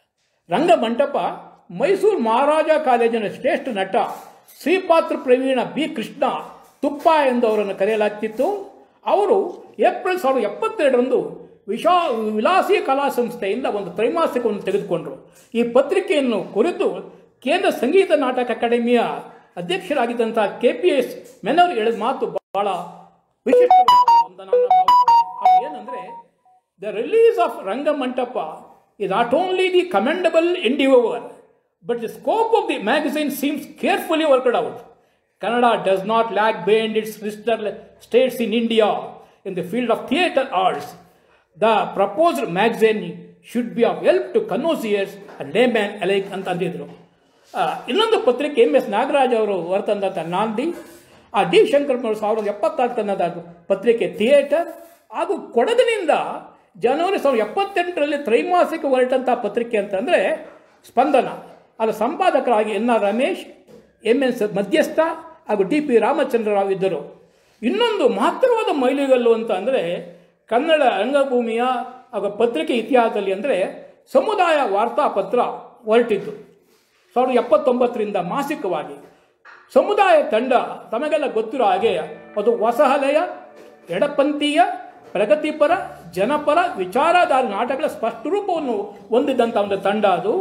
ರಂಗಮಂಟಪ ಮೈಸೂರು ಮಹಾರಾಜ ಕಾಲೇಜಿನ ಶ್ರೇಷ್ಠ ನಟ ಶ್ರೀಪಾತ್ರ ಪ್ರವೀಣ ಬಿ ಕೃಷ್ಣ ತುಪ್ಪ ಎಂದು ಅವರನ್ನು ಕರೆಯಲಾಗ್ತಿತ್ತು ಅವರು ಏಪ್ರಿಲ್ ಸಾವಿರದ ಎಪ್ಪತ್ತೆರಡರಂದು ವಿಶಾ ವಿಲಾಸಿ ಕಲಾ ಸಂಸ್ಥೆಯಿಂದ ಒಂದು ತ್ರೈಮಾಸಿಕವನ್ನು ತೆಗೆದುಕೊಂಡರು ಈ ಪತ್ರಿಕೆಯನ್ನು ಕುರಿತು ಕೇಂದ್ರ ಸಂಗೀತ ನಾಟಕ ಅಕಾಡೆಮಿಯ ಅಧ್ಯಕ್ಷರಾಗಿದ್ದಂಥ ಕೆ ಪಿ ಎಸ್ ಮೆನವರು ಹೇಳಿದ ಮಾತು ಬಹಳ ವಿಶಿಷ್ಟವಾದ ಒಂದು ನನ್ನ ಭಾವನೆ. ಅದು ಏನಂದ್ರೆ the release of Rangamantapa is not only the commendable endeavor, but the scope of the magazine seems carefully worked out. Kannada does not lag behind its sister states in India in the field of theatre arts. The proposed magazine should be of help to connoisseurs and laymen alike ಅಂತ ಅಂದಿದ್ರು ಆ, ಇನ್ನೊಂದು ಪತ್ರಿಕೆ ಎಂ ಎಸ್ ನಾಗರಾಜ್ ಅವರು ಹೊರತಂದಂಥ ನಾಂದಿ ಆ ಡಿ ಶಂಕರಪ್ಪನವರು ಸಾವಿರದ ಎಪ್ಪತ್ತಾರು ತನ್ನದ ಪತ್ರಿಕೆ ಥಿಯೇಟರ್ ಹಾಗೂ ಕೊಡಗಿನಿಂದ ಜನವರಿ ಸಾವಿರದ ಎಪ್ಪತ್ತೆಂಟರಲ್ಲಿ ತ್ರೈಮಾಸಿಕ ಹೊರಟಂಥ ಪತ್ರಿಕೆ ಅಂತಂದರೆ ಸ್ಪಂದನ ಅದರ ಸಂಪಾದಕರಾಗಿ N R Ramesh M N ಸ ಮಧ್ಯಸ್ಥ ಹಾಗೂ ಡಿ ಪಿ ರಾಮಚಂದ್ರರಾವ್ ಇದ್ದರು ಇನ್ನೊಂದು ಮಹತ್ತರವಾದ ಮೈಲಿಗಲ್ಲು ಅಂತ ಅಂದರೆ ಕನ್ನಡ ರಂಗಭೂಮಿಯ ಹಾಗೂ ಪತ್ರಿಕೆ ಇತಿಹಾಸದಲ್ಲಿ ಅಂದರೆ ಸಮುದಾಯ ವಾರ್ತಾಪತ್ರ ಹೊರಟಿದ್ದು ಸಾವಿರದ ಎಪ್ಪತ್ತೊಂಬತ್ತರಿಂದ ಮಾಸಿಕವಾಗಿ ಸಮುದಾಯ ತಂಡ ತಮಗೆಲ್ಲ ಗೊತ್ತಿರೋ ಹಾಗೆ ಅದು ಹೊಸಹಲೆಯ ಎಡಪಂಥೀಯ ಪ್ರಗತಿಪರ ಜನಪರ ವಿಚಾರಧಾರ ನಾಟಕಗಳ ಸ್ಪಷ್ಟ ರೂಪವನ್ನು ಹೊಂದಿದ್ದಂಥ ಒಂದು ತಂಡ ಅದು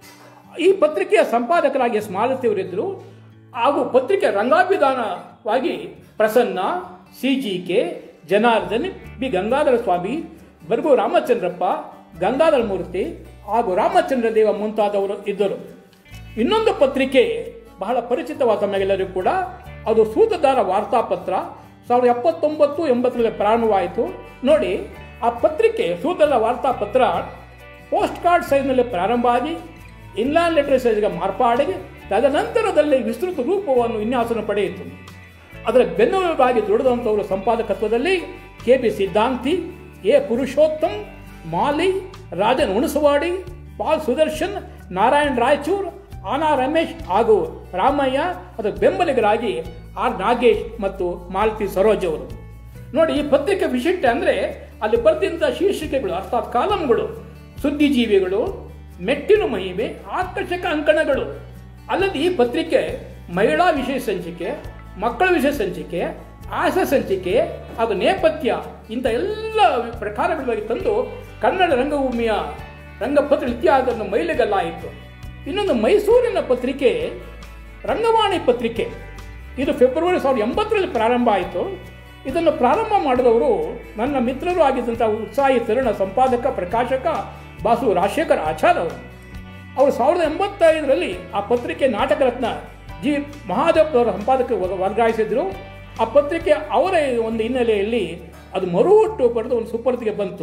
ಈ ಪತ್ರಿಕೆಯ ಸಂಪಾದಕರಾಗಿ ಎಸ್ ಮಾಲತಿಯವರಿದ್ದರು ಹಾಗೂ ಪತ್ರಿಕೆ ರಂಗಾಭಿಧಾನವಾಗಿ Prasanna C G K Janardhan B Gangadhara Swamy ಬರ್ಗು ರಾಮಚಂದ್ರಪ್ಪ ಗಂಗಾಧರ ಮೂರ್ತಿ ಹಾಗೂ ರಾಮಚಂದ್ರ ದೇವ ಮುಂತಾದವರು ಇದ್ದರು ಇನ್ನೊಂದು ಪತ್ರಿಕೆ ಬಹಳ ಪರಿಚಿತವಾದ ತಮಗೆಲ್ಲರಿಗೂ ಕೂಡ ಅದು ಸೂತದಾರ ವಾರ್ತಾಪತ್ರ ಸಾವಿರದ ಎಪ್ಪತ್ತೊಂಬತ್ತು ಎಂಬತ್ತರಲ್ಲಿ ಪ್ರಾರಂಭವಾಯಿತು ನೋಡಿ ಆ ಪತ್ರಿಕೆ ಸೂತದಾರ ವಾರ್ತಾಪತ್ರ ಪೋಸ್ಟ್ ಕಾರ್ಡ್ ಸೈಜ್ನಲ್ಲಿ ಪ್ರಾರಂಭ ಆಗಿ ಇನ್ಲ್ಯಾಂಡ್ ಲೆಟರ್ ಸೈಜ್ಗೆ ಮಾರ್ಪಾಡಿ ತದನಂತರದಲ್ಲಿ ವಿಸ್ತೃತ ರೂಪವನ್ನು ವಿನ್ಯಾಸನ ಪಡೆಯಿತು ಅದರ ಬೆನ್ನೆಲುಬಾಗಿ ದುಡಿದಂಥವರು ಸಂಪಾದಕತ್ವದಲ್ಲಿ K B Siddhanti A Purushottam Mali Rajan Hunasavadi Pal Sudarshan Narayan Raichur ಆನಾ ರಮೇಶ್ ಹಾಗೂ ರಾಮಯ್ಯ ಅದರ ಬೆಂಬಲಿಗರಾಗಿ ಆರ್ ನಾಗೇಶ್ ಮತ್ತು ಮಾಲತಿ ಸರೋಜ್ ಅವರು ನೋಡಿ ಈ ಪತ್ರಿಕೆ ವಿಶಿಷ್ಟ ಅಂದರೆ ಅಲ್ಲಿ ಬರ್ತಿದ್ದ ಶೀರ್ಷಿಕೆಗಳು ಅರ್ಥಾತ್ ಕಾಲಂಗಳು ಸುದ್ದಿಜೀವಿಗಳು ಮೆಟ್ಟಿನ ಮಹಿಮೆ ಆಕರ್ಷಕ ಅಂಕಣಗಳು ಅಲ್ಲದೆ ಈ ಪತ್ರಿಕೆ ಮಹಿಳಾ ವಿಷಯ ಸಂಚಿಕೆ ಮಕ್ಕಳ ವಿಷಯ ಸಂಚಿಕೆ ಆಸ ಸಂಚಿಕೆ ಹಾಗೂ ನೇಪಥ್ಯ ಇಂಥ ಎಲ್ಲ ಪ್ರಕಾರಗಳಾಗಿ ತಂದು ಕನ್ನಡ ರಂಗಭೂಮಿಯ ರಂಗಪತ್ರ ಇತಿಹಾಸವನ್ನು ಮೈಲಿಗಲ್ಲಾಯಿತು ಇನ್ನೊಂದು ಮೈಸೂರಿನ ಪತ್ರಿಕೆ ರಂಗವಾಣಿ ಪತ್ರಿಕೆ ಇದು ಫೆಬ್ರವರಿ ಸಾವಿರದ ಎಂಬತ್ತರಲ್ಲಿ ಪ್ರಾರಂಭ ಆಯಿತು ಇದನ್ನು ಪ್ರಾರಂಭ ಮಾಡಿದವರು ನನ್ನ ಮಿತ್ರರು ಆಗಿದ್ದಂಥ ಉತ್ಸಾಹಿ ತರುಣ ಸಂಪಾದಕ ಪ್ರಕಾಶಕ ಬಾಸು ರಾಜಶೇಖರ್ ಆಚಾರ್ ಅವರು ಅವರು ಸಾವಿರದ ಎಂಬತ್ತೈದರಲ್ಲಿ ಆ ಪತ್ರಿಕೆ ನಾಟಕ ರತ್ನ ಜಿ ಮಹಾದೇವ್ ಅವರ ಸಂಪಾದಕ ವರ್ಗಾಯಿಸಿದ್ರು ಆ ಪತ್ರಿಕೆ ಅವರ ಒಂದು ಹಿನ್ನೆಲೆಯಲ್ಲಿ ಅದು ಮರುಹುಟ್ಟು ಪಡೆದು ಒಂದು ಸುಪರ್ದಿಗೆ ಬಂತು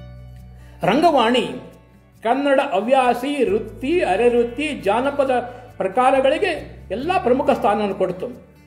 ರಂಗವಾಣಿ ಕನ್ನಡ ಹವ್ಯಾಸಿ ವೃತ್ತಿ ಅರೆವೃತ್ತಿ ಜಾನಪದ ಪ್ರಕಾರಗಳಿಗೆ ಎಲ್ಲ ಪ್ರಮುಖ ಸ್ಥಾನವನ್ನು ಕೊಡ್ತು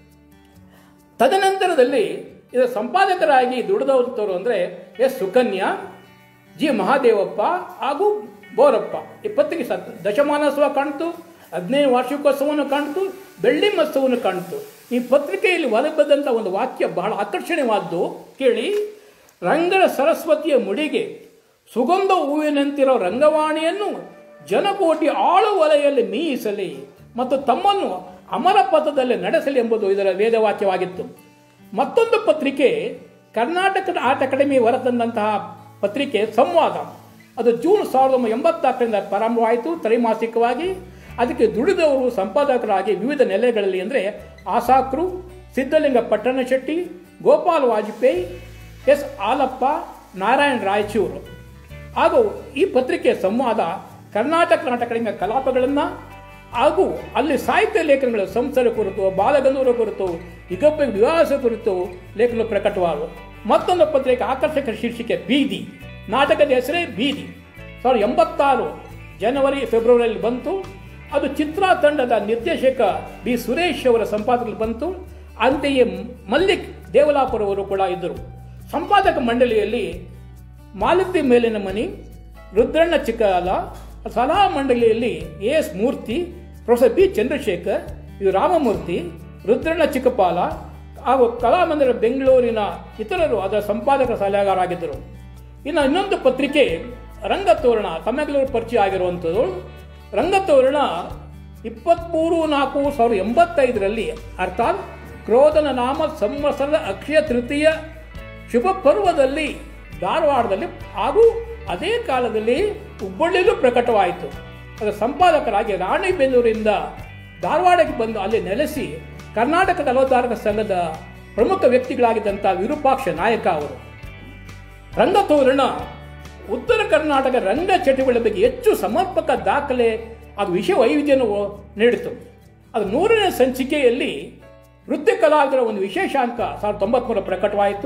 ತದನಂತರದಲ್ಲಿ ಇದರ ಸಂಪಾದಕರಾಗಿ ದುಡಿದವರು ಅಂದರೆ ಎಸ್ ಸುಕನ್ಯಾ ಜಿ ಮಹಾದೇವಪ್ಪ ಹಾಗೂ ಬೋರಪ್ಪ ಈ ಪತ್ರಿಕೆ ಸ ದಶಮಾನೋತ್ಸವ ಕಾಣ್ತು ಹದಿನೈದು ವಾರ್ಷಿಕೋತ್ಸವವನ್ನು ಕಾಣ್ತು ಬೆಳ್ಳಿ ಮಹೋತ್ಸವವನ್ನು ಕಾಣ್ತು ಈ ಪತ್ರಿಕೆಯಲ್ಲಿ ಹೊರಬಂದಂಥ ಒಂದು ವಾಕ್ಯ ಬಹಳ ಆಕರ್ಷಣೀಯವಾದ್ದು ಕೇಳಿ ರಂಗದ ಸರಸ್ವತಿಯ ಮುಡಿಗೆ ಸುಗಂಧ ಹೂವಿನಂತಿರೋ ರಂಗವಾಣಿಯನ್ನು ಜನಕೋಟಿ ಆಳು ವಲಯಲ್ಲಿ ಮೀಯಿಸಲಿ ಮತ್ತು ತಮ್ಮನ್ನು ಅಮರ ಪಥದಲ್ಲಿ ನಡೆಸಲಿ ಎಂಬುದು ಇದರ ವೇದವಾಕ್ಯವಾಗಿತ್ತು ಮತ್ತೊಂದು ಪತ್ರಿಕೆ ಕರ್ನಾಟಕ ಆರ್ಟ್ ಅಕಾಡೆಮಿ ಹೊರತಂದಂತಹ ಪತ್ರಿಕೆ ಸಂವಾದ ಅದು ಜೂನ್ ಸಾವಿರದ ಒಂಬೈನೂರ ಎಂಬತ್ತಾರರಿಂದ ಪ್ರಾರಂಭವಾಯಿತು ತ್ರೈಮಾಸಿಕವಾಗಿ ಅದಕ್ಕೆ ದುಡಿದವರು ಸಂಪಾದಕರಾಗಿ ವಿವಿಧ ನೆಲೆಗಳಲ್ಲಿ ಅಂದರೆ ಆಸಾಕ್ರು ಸಿದ್ಧಲಿಂಗ ಪಟ್ಟಣಶೆಟ್ಟಿ ಗೋಪಾಲ್ ವಾಜಪೇಯಿ ಎಸ್ ಆಲಪ್ಪ ನಾರಾಯಣ್ ರಾಯಚೂರು ಹಾಗೂ ಈ ಪತ್ರಿಕೆ ಸಂವಾದ ಕರ್ನಾಟಕ ನಾಟಕ ಅಕಾಡೆಮಿಯ ಕಲಾಪಗಳನ್ನು ಹಾಗೂ ಅಲ್ಲಿ ಸಾಹಿತ್ಯ ಲೇಖನಗಳ ಸಂಸ್ಥೆಗಳ ಕುರಿತು ಬಾಲಗಂಧರ್ವರ ಕುರಿತು ಯುಗಪ ವಿವಾಸ ಕುರಿತು ಲೇಖನ ಪ್ರಕಟವಾದವು ಮತ್ತೊಂದು ಪತ್ರಿಕೆ ಆಕರ್ಷಕ ಶೀರ್ಷಿಕೆ ಬೀದಿ ನಾಟಕದ ಹೆಸರೇ ಬೀದಿ ಸಾವಿರದ ಎಂಬತ್ತಾರು ಜನವರಿ ಫೆಬ್ರವರಿಯಲ್ಲಿ ಬಂತು ಅದು ಚಿತ್ರ ತಂಡದ ನಿರ್ದೇಶಕ ಬಿ ಸುರೇಶ್ ಅವರ ಸಂಪಾದಕರಲ್ಲಿ ಬಂತು ಅಂತೆಯೇ ಮಲ್ಲಿಕ್ ದೇವಲಾಪುರ ಅವರು ಕೂಡ ಇದ್ದರು ಸಂಪಾದಕ ಮಂಡಳಿಯಲ್ಲಿ ಮಾಲತಿ ಮೇಲಿನ ಮನಿ ರುದ್ರಣ್ಣ ಚಿಕ್ಕಲ ಸಲಹಾ ಮಂಡಳಿಯಲ್ಲಿ A S Murthy professor B Chandrashekar U Ramamurthy Rudranna ಚಿಕ್ಕಪಾಲ ಹಾಗೂ ಕಲಾಮಂದಿರ ಬೆಂಗಳೂರಿನ ಇತರರು ಅದರ ಸಂಪಾದಕ ಸಲಹೆಗಾರರಾಗಿದ್ದರು ಇನ್ನು ಇನ್ನೊಂದು ಪತ್ರಿಕೆ ರಂಗತೋರಣ ತಮ್ಮೆಲ್ಲರೂ ಪರಿಚಯ ಆಗಿರುವಂಥದ್ದು ರಂಗತೋರಣ ಇಪ್ಪತ್ತ್ಮೂರು ನಾಲ್ಕು ಸಾವಿರದ ಎಂಬತ್ತೈದರಲ್ಲಿ ಅರ್ಥಾತ್ ಕ್ರೋಧನ ನಾಮ ಸಂವತ್ಸರದ ಅಕ್ಷಯ ತೃತೀಯ ಶುಭ ಪರ್ವದಲ್ಲಿ ಧಾರವಾಡದಲ್ಲಿ ಹಾಗೂ ಅದೇ ಕಾಲದಲ್ಲಿ ಹುಬ್ಬಳ್ಳಿಯಲ್ಲೂ ಪ್ರಕಟವಾಯಿತು ಅದರ ಸಂಪಾದಕರಾಗಿ ರಾಣಿಬೆನ್ನೂರಿಂದ ಧಾರವಾಡಕ್ಕೆ ಬಂದು ಅಲ್ಲಿ ನೆಲೆಸಿ ಕರ್ನಾಟಕ ಅವತಾರಕ ಸಂಘದ ಪ್ರಮುಖ ವ್ಯಕ್ತಿಗಳಾಗಿದ್ದಂಥ ವಿರೂಪಾಕ್ಷ ನಾಯಕ ಅವರು ರಂಗತೋರಣ ಉತ್ತರ ಕರ್ನಾಟಕ ರಂಗ ಚಟುವಟಿಕೆ ಬಗ್ಗೆ ಹೆಚ್ಚು ಸಮರ್ಪಕ ದಾಖಲೆ ಅದು ವಿಷಯ ವೈವಿಧ್ಯವನ್ನು ನೀಡಿತು ಅದು ನೂರನೇ ಸಂಚಿಕೆಯಲ್ಲಿ ನೃತ್ಯ ಕಲಾವಿದರ ಒಂದು ವಿಶೇಷಾಂಕ ಸಾವಿರದ ತೊಂಬತ್ಮೂರ ಪ್ರಕಟವಾಯಿತು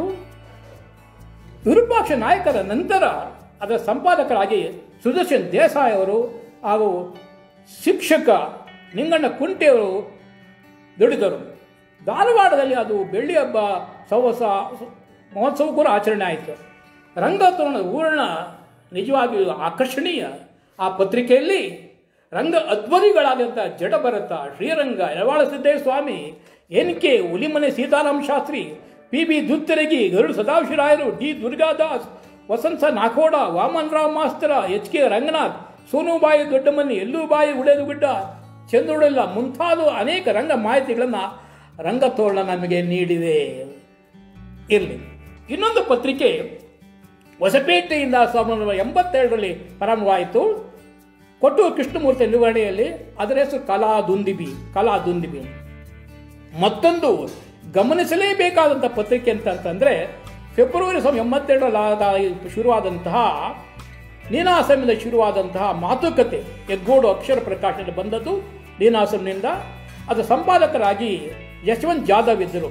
ವಿರೂಪಾಕ್ಷ ನಾಯಕರ ನಂತರ ಅದರ ಸಂಪಾದಕರಾಗಿ ಸುದರ್ಶನ್ ದೇಸಾಯಿ ಅವರು ಹಾಗೂ ಶಿಕ್ಷಕ ನಿಂಗಣ್ಣ ಕುಂಟೆಯವರು ದುಡಿದರು ಧಾರವಾಡದಲ್ಲಿ ಅದು ಬೆಳ್ಳಿ ಹಬ್ಬ ಸವಸ ಮಹೋತ್ಸವ ಕೂಡ ಆಚರಣೆ ಆಯಿತು ರಂಗತೋರಣ ಊರಣ ನಿಜವಾಗಿಯೂ ಆಕರ್ಷಣೀಯ ಆ ಪತ್ರಿಕೆಯಲ್ಲಿ ರಂಗ ಅಧ್ವರಿಗಳಾದಂಥ Jadabharata Sriranga Yaravala Siddeshwara Swamy N K Hulimane Sitarama Shastri P B Duttaragi Garud ಸದಾಶಿವರಾಯರು ಡಿ ದುರ್ಗಾದಾಸ್ ವಸಂತ ನಾಕೋಡ ವಾಮನರಾವ್ ಮಾಸ್ತರ ಎಚ್ ಕೆ ರಂಗನಾಥ್ ಸೋನುಬಾಯಿ ದೊಡ್ಡಮನಿ ಎಲ್ಲೂಬಾಯಿ ಉಳೇದುಗುಡ್ಡ ಚಂದ್ರುಡೆಲ್ಲ ಮುಂತಾದ ಅನೇಕ ರಂಗ ಮಾಹಿತಿಗಳನ್ನು ರಂಗತೋರಣ ನಮಗೆ ನೀಡಿದೆ ಇರಲಿ ಇನ್ನೊಂದು ಪತ್ರಿಕೆ ಹೊಸಪೇಟೆಯಿಂದ ಸಾವಿರದ ಒಂಬೈನೂರ ಎಂಬತ್ತೆರಡರಲ್ಲಿ ಪ್ರಾರಂಭವಾಯಿತು ಕೊಟ್ಟೂರು ಕೃಷ್ಣಮೂರ್ತಿ ನಿರ್ವಹಣೆಯಲ್ಲಿ ಅದರ ಹೆಸರು ಕಲಾ ದುಂದಿಬಿ ಕಲಾ ದುಂದಿಬಿ ಮತ್ತೊಂದು ಗಮನಿಸಲೇಬೇಕಾದಂಥ ಪತ್ರಿಕೆ ಅಂತಂತಂದರೆ ಫೆಬ್ರವರಿ ಸಾವಿರದ ಎಂಬತ್ತೆರಡರಲ್ಲಿ ಶುರುವಾದಂತಹ ನೀನಾಸಮಿಂದ ಶುರುವಾದಂತಹ ಮಾತುಕತೆ ಎಗ್ಗೋಡು ಅಕ್ಷರ ಪ್ರಕಾಶನ ಬಂದದ್ದು ನೀನಾಸಂನಿಂದ ಅದರ ಸಂಪಾದಕರಾಗಿ ಯಶವಂತ್ ಜಾಧವ್ ಇದ್ದರು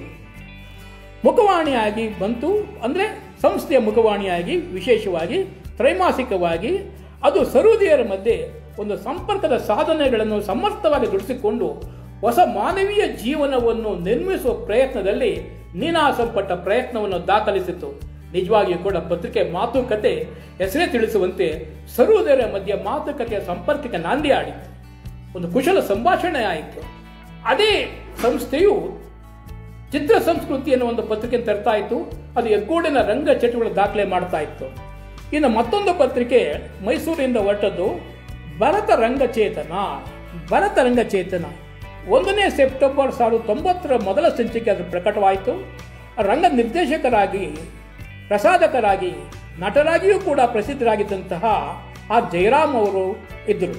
ಮುಖವಾಣಿಯಾಗಿ ಬಂತು ಅಂದರೆ ಸಂಸ್ಥೆಯ ಮುಖವಾಣಿಯಾಗಿ ವಿಶೇಷವಾಗಿ ತ್ರೈಮಾಸಿಕವಾಗಿ ಅದು ಸಹೃದಯರ ಮಧ್ಯೆ ಒಂದು ಸಂಪರ್ಕದ ಸಾಧನೆಗಳನ್ನು ಸಮರ್ಥವಾಗಿ ದುಡಿಸಿಕೊಂಡು ಹೊಸ ಮಾನವೀಯ ಜೀವನವನ್ನು ನಿರ್ಮಿಸುವ ಪ್ರಯತ್ನದಲ್ಲಿ ನೀನಾಸಂಪಟ್ಟ ಪ್ರಯತ್ನವನ್ನು ದಾಖಲಿಸಿತು ನಿಜವಾಗಿಯೂ ಕೂಡ ಪತ್ರಿಕೆ ಮಾತುಕತೆ ಹೆಸರೇ ತಿಳಿಸುವಂತೆ ಸಹೃದಯರ ಮಧ್ಯೆ ಮಾತುಕತೆಯ ಸಂಪರ್ಕಕ್ಕೆ ನಾಂದಿ ಆಡಿತು ಒಂದು ಕುಶಲ ಸಂಭಾಷಣೆ ಆಯಿತು ಅದೇ ಸಂಸ್ಥೆಯು ಚಿತ್ರ ಸಂಸ್ಕೃತಿಯನ್ನು ಒಂದು ಪತ್ರಿಕೆ ತರ್ತಾ ಇತ್ತು ಅದು ಎಗ್ಗೋಡಿನ ರಂಗ ಚಟುವಟಿಕೆ ದಾಖಲೆ ಮಾಡ್ತಾ ಇತ್ತು ಇನ್ನು ಮತ್ತೊಂದು ಪತ್ರಿಕೆ ಮೈಸೂರಿಂದ ಹೊರಟದ್ದು ಭರತ ರಂಗಚೇತನ ಭರತ ರಂಗಚೇತನ ಒಂದನೇ ಸೆಪ್ಟೆಂಬರ್ ಸಾವಿರದ ತೊಂಬತ್ತರ ಮೊದಲ ಸಂಚಿಕೆ ಅದು ಪ್ರಕಟವಾಯಿತು ರಂಗ ನಿರ್ದೇಶಕರಾಗಿ ಪ್ರಸಾದಕರಾಗಿ ನಟರಾಗಿಯೂ ಕೂಡ ಪ್ರಸಿದ್ಧರಾಗಿದ್ದಂತಹ ಆರ್ ಜಯರಾಮ್ ಅವರು ಇದ್ದರು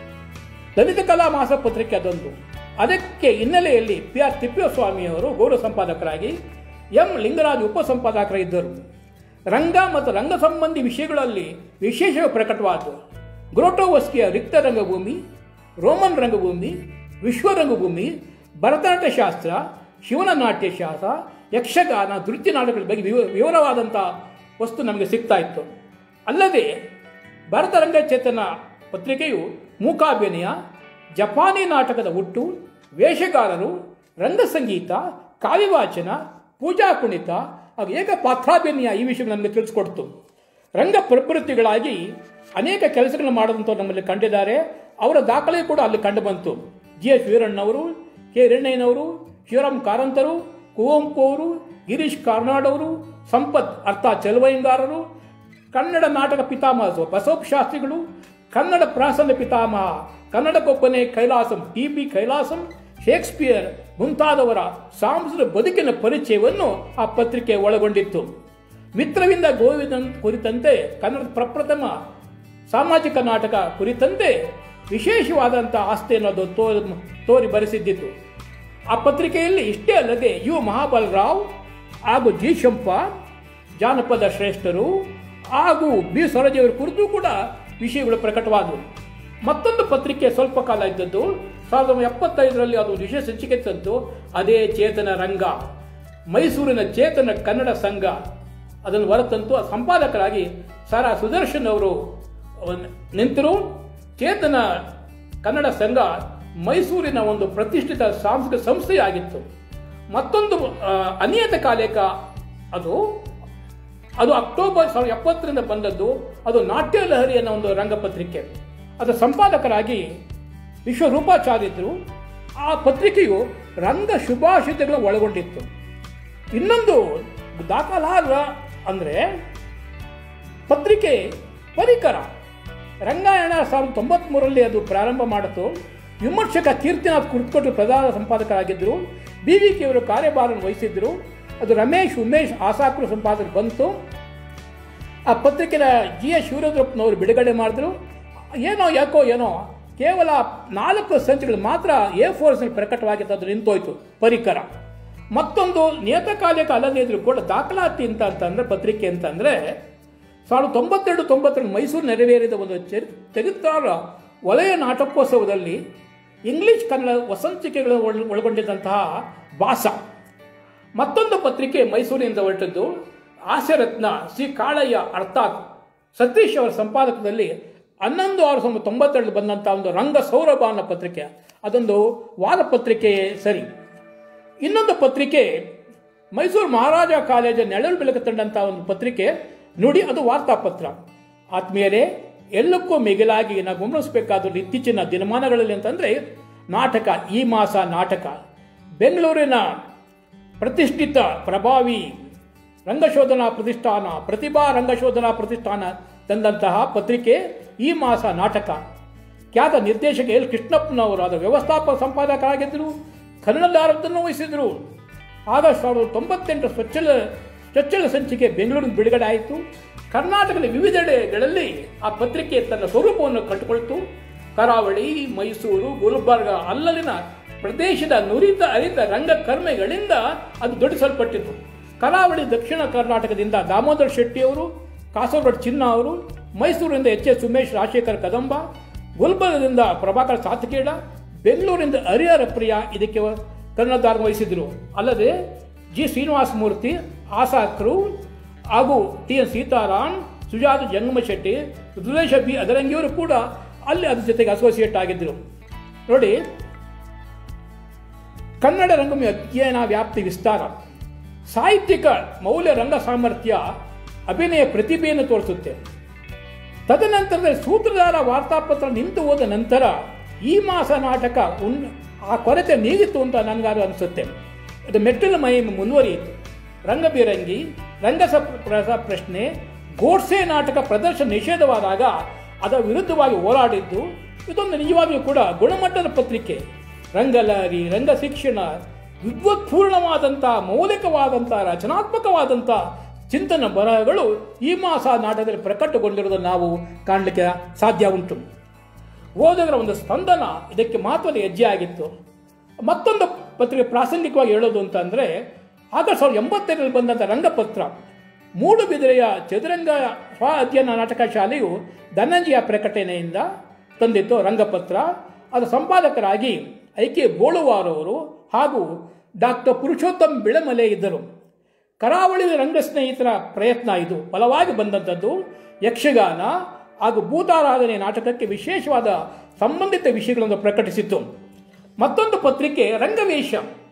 ಲಲಿತ ಕಲಾ ಮಾಸಪತ್ರಿಕೆ ಅದೊಂದು ಅದಕ್ಕೆ ಹಿನ್ನೆಲೆಯಲ್ಲಿ ಪಿ ಆರ್ ತಿಪ್ಪೇಸ್ವಾಮಿಯವರು ಗೌರವ ಸಂಪಾದಕರಾಗಿ ಎಂ ಲಿಂಗರಾಜ್ ಉಪ ಸಂಪಾದಕರಿದ್ದರು ರಂಗ ಮತ್ತು ರಂಗ ಸಂಬಂಧಿ ವಿಷಯಗಳಲ್ಲಿ ವಿಶೇಷ ಪ್ರಕಟವಾದವು ಗ್ರೋಟೋವಸ್ಕಿಯ ರಿಕ್ತ ರಂಗಭೂಮಿ ರೋಮನ್ ರಂಗಭೂಮಿ ವಿಶ್ವ ರಂಗಭೂಮಿ ಭರತನಾಟ್ಯ ಶಾಸ್ತ್ರ ಶಿವನ ನಾಟ್ಯ ಶಾಸ್ತ್ರ ಯಕ್ಷಗಾನ ನೃತ್ಯ ನಾಟಕಗಳ ಬಗ್ಗೆ ವಿವ- ವಿವರವಾದಂಥ ವಸ್ತು ನಮಗೆ ಸಿಗ್ತಾ ಇತ್ತು ಅಲ್ಲದೆ ಭಾರತ ರಂಗಚೇತನ ಪತ್ರಿಕೆಯು ಮೂಕಾಭಿನಯ ಜಪಾನಿ ನಾಟಕದ ಹುಟ್ಟು ವೇಷಗಾರರು ರಂಗಸಂಗೀತ ಕಾವ್ಯವಾಚನ ಪೂಜಾ ಕುಣಿತ ಹಾಗೂ ಏಕ ಪಾತ್ರಾಭಿನಯ ಈ ವಿಷಯ ನಮಗೆ ತಿಳಿಸ್ಕೊಡ್ತು ರಂಗ ಪ್ರವೃತ್ತಿಗಳಾಗಿ ಅನೇಕ ಕೆಲಸಗಳನ್ನು ಮಾಡೋದಂತ ನಮ್ಮಲ್ಲಿ ಕಂಡಿದ್ದಾರೆ ಅವರ ದಾಖಲೆ ಕೂಡ ಅಲ್ಲಿ ಕಂಡು ಬಂತು ಜಿ ಎಸ್ ವೀರಣ್ಣವರು ಕೆ ಹಿರಣ್ಣಯ್ಯನವರು ಶಿವರಾಮ್ ಕಾರಂತರು ಕುವೆಂಪು ಅವರು ಗಿರೀಶ್ ಕಾರ್ನಾಡ್ ಅವರು ಸಂಪತ್ ಅರ್ಥ ಚಲುವಯ್ಯಂಗಾರರು ಕನ್ನಡ ನಾಟಕ ಪಿತಾಮಹ ಬಸವಪ್ಪ ಶಾಸ್ತ್ರಿಗಳು ಕನ್ನಡ ಪ್ರಾಸನ ಪಿತಾಮಹ ಕನ್ನಡಕ್ಕೊಬ್ಬನೇ Kailasam T B Kailasam Shakespeare ಮುಂತಾದವರ ಸಾಂಸ್ಕೃತಿಕ ಬದುಕಿನ ಪರಿಚಯವನ್ನು ಆ ಪತ್ರಿಕೆ ಒಳಗೊಂಡಿತ್ತು ಮಿತ್ರವಿಂದ ಗೋವಿಂದ ಕುರಿತಂತೆ ಕನ್ನಡದ ಪ್ರಪ್ರಥಮ ಸಾಮಾಜಿಕ ನಾಟಕ ಕುರಿತಂತೆ ವಿಶೇಷವಾದಂಥ ಆಸ್ತಿಯನ್ನು ಅದು ತೋ- ತೋರಿ ಬರೆಸಿದ್ದಿತ್ತು ಆ ಪತ್ರಿಕೆಯಲ್ಲಿ ಇಷ್ಟೇ ಅಲ್ಲದೆ ಯು ಮಹಾಬಲರಾವ್ ಹಾಗೂ ಜಿ ಶಂಪ ಜಾನಪದ ಶ್ರೇಷ್ಠರು ಹಾಗೂ ಬಿ ಸರೋಜಿಯವರ ಕುರಿತು ಕೂಡ ವಿಷಯಗಳು ಪ್ರಕಟವಾದವು ಮತ್ತೊಂದು ಪತ್ರಿಕೆ ಸ್ವಲ್ಪ ಕಾಲ ಇದ್ದದ್ದು ಸಾವಿರದ ಒಂಬೈನೂರ ಎಪ್ಪತ್ತೈದರಲ್ಲಿ ಅದು ವಿಶೇಷ ಸಂಚಿಕೆ ತಂತು ಅದೇ ಚೇತನ ರಂಗ ಮೈಸೂರಿನ ಚೇತನ ಕನ್ನಡ ಸಂಘ ಅದನ್ನು ಹೊರತಂತು ಆ ಸಂಪಾದಕರಾಗಿ ಸಾರಾ ಸುದರ್ಶನ್ ಅವರು ನಿಂತರು ಚೇತನ ಕನ್ನಡ ಸಂಘ ಮೈಸೂರಿನ ಒಂದು ಪ್ರತಿಷ್ಠಿತ ಸಾಂಸ್ಕೃತಿಕ ಸಂಸ್ಥೆಯಾಗಿತ್ತು ಮತ್ತೊಂದು ಆ, ಅನಿಯತ ಕಾಲೇಕ ಅದು ಅದು ಅಕ್ಟೋಬರ್ ಸಾವಿರದ ಎಪ್ಪತ್ತರಿಂದ ಬಂದದ್ದು ಅದು ನಾಟ್ಯ ಲಹರಿ ಅನ್ನೋ ಒಂದು ರಂಗಪತ್ರಿಕೆ ಅದರ ಸಂಪಾದಕರಾಗಿ ವಿಶ್ವರೂಪಾಚಾರ್ಯ ಇದ್ದರು ಆ ಪತ್ರಿಕೆಯು ರಂಗ ಶುಭಾಶಯಗಳನ್ನು ಒಳಗೊಂಡಿತ್ತು ಇನ್ನೊಂದು ದಾಖಲಾರ್ಹ ಅಂದರೆ ಪತ್ರಿಕೆ ಪರಿಕರ ರಂಗಾಯಣ ಸಾವಿರದ ತೊಂಬತ್ಮೂರರಲ್ಲಿ ಅದು ಪ್ರಾರಂಭ ಮಾಡಿತು ವಿಮರ್ಶಕ ಕೀರ್ತಿನಾಥ್ ಕುರ್ತ್ಕೊಟ್ಟು ಪ್ರಧಾನ ಸಂಪಾದಕರಾಗಿದ್ದರು ಬಿ ವಿ ಕೆ ಅವರು ಕಾರ್ಯಭಾರವನ್ನು ವಹಿಸಿದ್ರು ಅದು ರಮೇಶ್ ಉಮೇಶ್ ಆಸಾಕರು ಸಂಪಾದಕ ಬಂತು ಆ ಪತ್ರಿಕೆನ ಜಿ ಎಸ್ ಶಿವರುದ್ರಪ್ಪನವರು ಬಿಡುಗಡೆ ಮಾಡಿದ್ರು ಏನೋ ಯಾಕೋ ಏನೋ ಕೇವಲ ನಾಲ್ಕು ಸಂಚಿಗಳು ಮಾತ್ರ ಎ ಫೋರ್ಸ್ನಲ್ಲಿ ಪ್ರಕಟವಾಗಿತ್ತು ಅದು ನಿಂತೋಯ್ತು ಪರಿಕರ ಮತ್ತೊಂದು ನಿಯತಕಾಲಿಕ ಅಲ್ಲದೇ ಇದ್ರೂ ಕೂಡ ದಾಖಲಾತಿ ಅಂತ ಅಂತಂದ್ರೆ ಪತ್ರಿಕೆ ಅಂತಂದ್ರೆ ಸಾವಿರದ ತೊಂಬತ್ತೆರಡು ತೊಂಬತ್ತೆರಡು ಮೈಸೂರು ನೆರವೇರಿದ ಒಂದು ಚರಿ ಚರಿತ್ರಾರ ವಲಯ ನಾಟಕೋತ್ಸವದಲ್ಲಿ ಇಂಗ್ಲಿಷ್ ಕನ್ನಡ ವಸಂತಿಕೆಗಳು ಒಳ ಒಳಗೊಂಡಿದ್ದಂತಹ ಭಾಸ ಮತ್ತೊಂದು ಪತ್ರಿಕೆ ಮೈಸೂರಿನಿಂದ ಹೊರಟದ್ದು ಹಾಸ್ಯರತ್ನ ಶ್ರೀ ಕಾಳಯ್ಯ ಅರ್ಥಾತ್ ಸತೀಶ್ ಅವರ ಸಂಪಾದಕದಲ್ಲಿ ಹನ್ನೊಂದು ಆರು ಸಾವಿರದ ತೊಂಬತ್ತೆರಡು ಬಂದಂಥ ಒಂದು ರಂಗ ಸೌರಭ ಅನ್ನೋ ಪತ್ರಿಕೆ ಅದೊಂದು ವಾರ ಪತ್ರಿಕೆ ಸರಿ ಇನ್ನೊಂದು ಪತ್ರಿಕೆ ಮೈಸೂರು ಮಹಾರಾಜ ಕಾಲೇಜು ನೆಳಲು ಬೆಳಕು ತಂದಂಥ ಒಂದು ಪತ್ರಿಕೆ ನುಡಿ ಅದು ವಾರ್ತಾಪತ್ರ ಆತ್ಮೀಯರೇ ಎಲ್ಲಕ್ಕೂ ಮಿಗಿಲಾಗಿ ನಾವು ಗಮನಿಸಬೇಕಾದ ಇತ್ತೀಚಿನ ದಿನಮಾನಗಳಲ್ಲಿ ಅಂತಂದರೆ ನಾಟಕ ಈ ಮಾಸ ನಾಟಕ ಬೆಂಗಳೂರಿನ ಪ್ರತಿಷ್ಠಿತ ಪ್ರಭಾವಿ ರಂಗಶೋಧನಾ ಪ್ರತಿಷ್ಠಾನ ಪ್ರತಿಭಾ ರಂಗಶೋಧನಾ ಪ್ರತಿಷ್ಠಾನ ತಂದಂತಹ ಪತ್ರಿಕೆ ಈ ಮಾಸ ನಾಟಕ ಖ್ಯಾತ ನಿರ್ದೇಶಕ ಎಲ್ ಕೃಷ್ಣಪ್ಪನವರು ಅದರ ವ್ಯವಸ್ಥಾಪಕ ಸಂಪಾದಕರಾಗಿದ್ದರು ಕನ್ನಡದಾರದ್ದನ್ನು ವಹಿಸಿದರು ಆಗಸ್ಟ್ ಸಾವಿರದ ತೊಂಬತ್ತೆಂಟು ಸ್ವಚ್ಛಲ ಚೊಚ್ಚಲ ಸಂಚಿಕೆ ಬೆಂಗಳೂರಿನ ಬಿಡುಗಡೆ ಆಯಿತು ಕರ್ನಾಟಕದ ವಿವಿಧೆಡೆಗಳಲ್ಲಿ ಆ ಪತ್ರಿಕೆ ತನ್ನ ಸ್ವರೂಪವನ್ನು ಕಟ್ಟಿಕೊಳ್ತು ಕರಾವಳಿ ಮೈಸೂರು ಗುಲ್ಬರ್ಗ ಅಲ್ಲಲಿನ ಪ್ರದೇಶದ ನುರಿತ ಅರಿತ ರಂಗಕರ್ಮಿಗಳಿಂದ ಅದು ದೊಡ್ಡಿಸಲ್ಪಟ್ಟಿತು ಕರಾವಳಿ ದಕ್ಷಿಣ ಕರ್ನಾಟಕದಿಂದ ದಾಮೋದರ್ ಶೆಟ್ಟಿಯವರು ಕಾಸರಗೋಡು ಚಿನ್ನ ಅವರು ಮೈಸೂರಿನಿಂದ ಎಚ್ ಎಸ್ ಉಮೇಶ್ ರಾಜಶೇಖರ್ ಕದಂಬ ಗುಲ್ಬರ್ಗದಿಂದ ಪ್ರಭಾಕರ್ ಸಾತಕೇಡ ಬೆಂಗಳೂರಿನಿಂದ ಹರಿಹರ ಪ್ರಿಯ ಇದಕ್ಕೆ ಕನ್ನಡದಾರ ವಹಿಸಿದರು ಅಲ್ಲದೆ ಜಿ ಶ್ರೀನಿವಾಸ ಮೂರ್ತಿ ಆಸಾಕ್ರು ಹಾಗೂ T N Sitaram Sujatha Jangamashetti Rudresha B ಅದರಂಗಿಯವರು ಕೂಡ ಅಲ್ಲಿ ಅದ್ರ ಜೊತೆಗೆ ಅಸೋಸಿಯೇಟ್ ಆಗಿದ್ದರು ನೋಡಿ ಕನ್ನಡ ರಂಗಭೂಮಿ ಅಧ್ಯಯನ ವ್ಯಾಪ್ತಿ ವಿಸ್ತಾರ ಸಾಹಿತ್ಯಿಕ ಮೌಲ್ಯ ರಂಗ ಸಾಮರ್ಥ್ಯ ಅಭಿನಯ ಪ್ರತಿಭೆಯನ್ನು ತೋರಿಸುತ್ತೆ ತದನಂತರದಲ್ಲಿ ಸೂತ್ರಧಾರ ವಾರ್ತಾಪತ್ರ ನಿಂತು ಹೋದ ನಂತರ ಈ ಮಾಸ ನಾಟಕ ಉನ್ ಆ ಕೊರತೆ ನೀಗಿತ್ತು ಅಂತ ನನಗಾರು ಅನಿಸುತ್ತೆ ಅದು ಮೆಟ್ಟಿಲ ಮೈ ಮುಂದುವರಿಯಿತು ರಂಗಬೀರಂಗಿ ರಂಗಸ ಪ್ರಸ ಪ್ರಶ್ನೆ ಗೋಡ್ಸೆ ನಾಟಕ ಪ್ರದರ್ಶನ ನಿಷೇಧವಾದಾಗ ಅದರ ವಿರುದ್ಧವಾಗಿ ಹೋರಾಡಿದ್ದು ಇದೊಂದು ನಿಜವಾಗಿಯೂ ಕೂಡ ಗುಣಮಟ್ಟದ ಪತ್ರಿಕೆ ರಂಗಲಹರಿ ರಂಗ ಶಿಕ್ಷಣ ವಿದ್ವತ್ಪೂರ್ಣವಾದಂಥ ಮೌಲಿಕವಾದಂಥ ರಚನಾತ್ಮಕವಾದಂಥ ಚಿಂತನ ಬರಹಗಳು ಈ ಮಾಸ ನಾಟಕದಲ್ಲಿ ಪ್ರಕಟಗೊಂಡಿರುವುದನ್ನು ನಾವು ಕಾಣಲಿಕ್ಕೆ ಸಾಧ್ಯ ಉಂಟು ಓದುಗರ ಒಂದು ಸ್ಪಂದನ ಇದಕ್ಕೆ ಮಹತ್ವದ ಹೆಜ್ಜೆ ಆಗಿತ್ತು ಮತ್ತೊಂದು ಪತ್ರಿಕೆ ಪ್ರಾಸಂಗಿಕವಾಗಿ ಹೇಳೋದು ಅಂತಂದರೆ ಆಗಸ್ಟ್ ಸಾವಿರದ ಎಂಬತ್ತೈದರಲ್ಲಿ ಬಂದಂಥ ರಂಗಪತ್ರ ಮೂಡುಬಿದಿರೆಯ ಚದುರಂಗ ಸ್ವ ಅಧ್ಯಯನ ನಾಟಕ ಶಾಲೆಯು ಧನಂಜಯ ಪ್ರಕಟಣೆಯಿಂದ ತಂದಿತ್ತು ರಂಗಪತ್ರ ಅದರ ಸಂಪಾದಕರಾಗಿ ಐ ಕೆ ಬೋಳುವಾರವರು ಹಾಗೂ ಡಾಕ್ಟರ್ ಪುರುಷೋತ್ತಮ್ ಬಿಳಮಲೆ ಇದ್ದರು ಕರಾವಳಿ ರಂಗ ಸ್ನೇಹಿತರ ಪ್ರಯತ್ನ ಇದು ಫಲವಾಗಿ ಬಂದಂಥದ್ದು ಯಕ್ಷಗಾನ ಹಾಗೂ ಭೂತಾರಾಧನೆ ನಾಟಕಕ್ಕೆ ವಿಶೇಷವಾದ ಸಂಬಂಧಿತ ವಿಷಯಗಳನ್ನು ಪ್ರಕಟಿಸಿತ್ತು ಮತ್ತೊಂದು ಪತ್ರಿಕೆ ರಂಗವೇಶ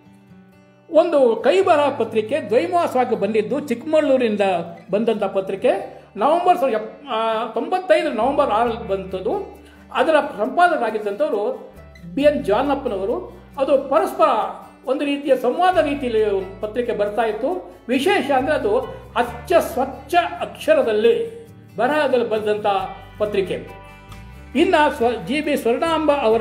ಒಂದು ಕೈಬರಹ ಪತ್ರಿಕೆ ದ್ವೈಮಾಸವಾಗಿ ಬಂದಿದ್ದು ಚಿಕ್ಕಮಗಳೂರಿನಿಂದ ಬಂದಂಥ ಪತ್ರಿಕೆ ನವೆಂಬರ್ ಸಾವಿರದ ಎಪ್ ಆ, ತೊಂಬತ್ತೈದು ನವೆಂಬರ್ ಆರಲ್ಲಿ ಬಂತದ್ದು ಅದರ ಸಂಪಾದಕರಾಗಿದ್ದಂಥವರು ಬಿ ಎನ್ ಜಾನಪ್ಪನವರು ಅದು ಪರಸ್ಪರ ಒಂದು ರೀತಿಯ ಸಂವಾದ ರೀತಿಯಲ್ಲಿ ಪತ್ರಿಕೆ ಬರ್ತಾ ಇತ್ತು ವಿಶೇಷ ಅಂದರೆ ಅದು ಅಚ್ಚ ಸ್ವಚ್ಛ ಅಕ್ಷರದಲ್ಲಿ ಬರಹದಲ್ಲಿ ಬಂದಂಥ ಪತ್ರಿಕೆ ಇನ್ನು ಸ್ವ ಜಿ ಬಿ ಸ್ವರ್ಣಾಂಬ ಅವರ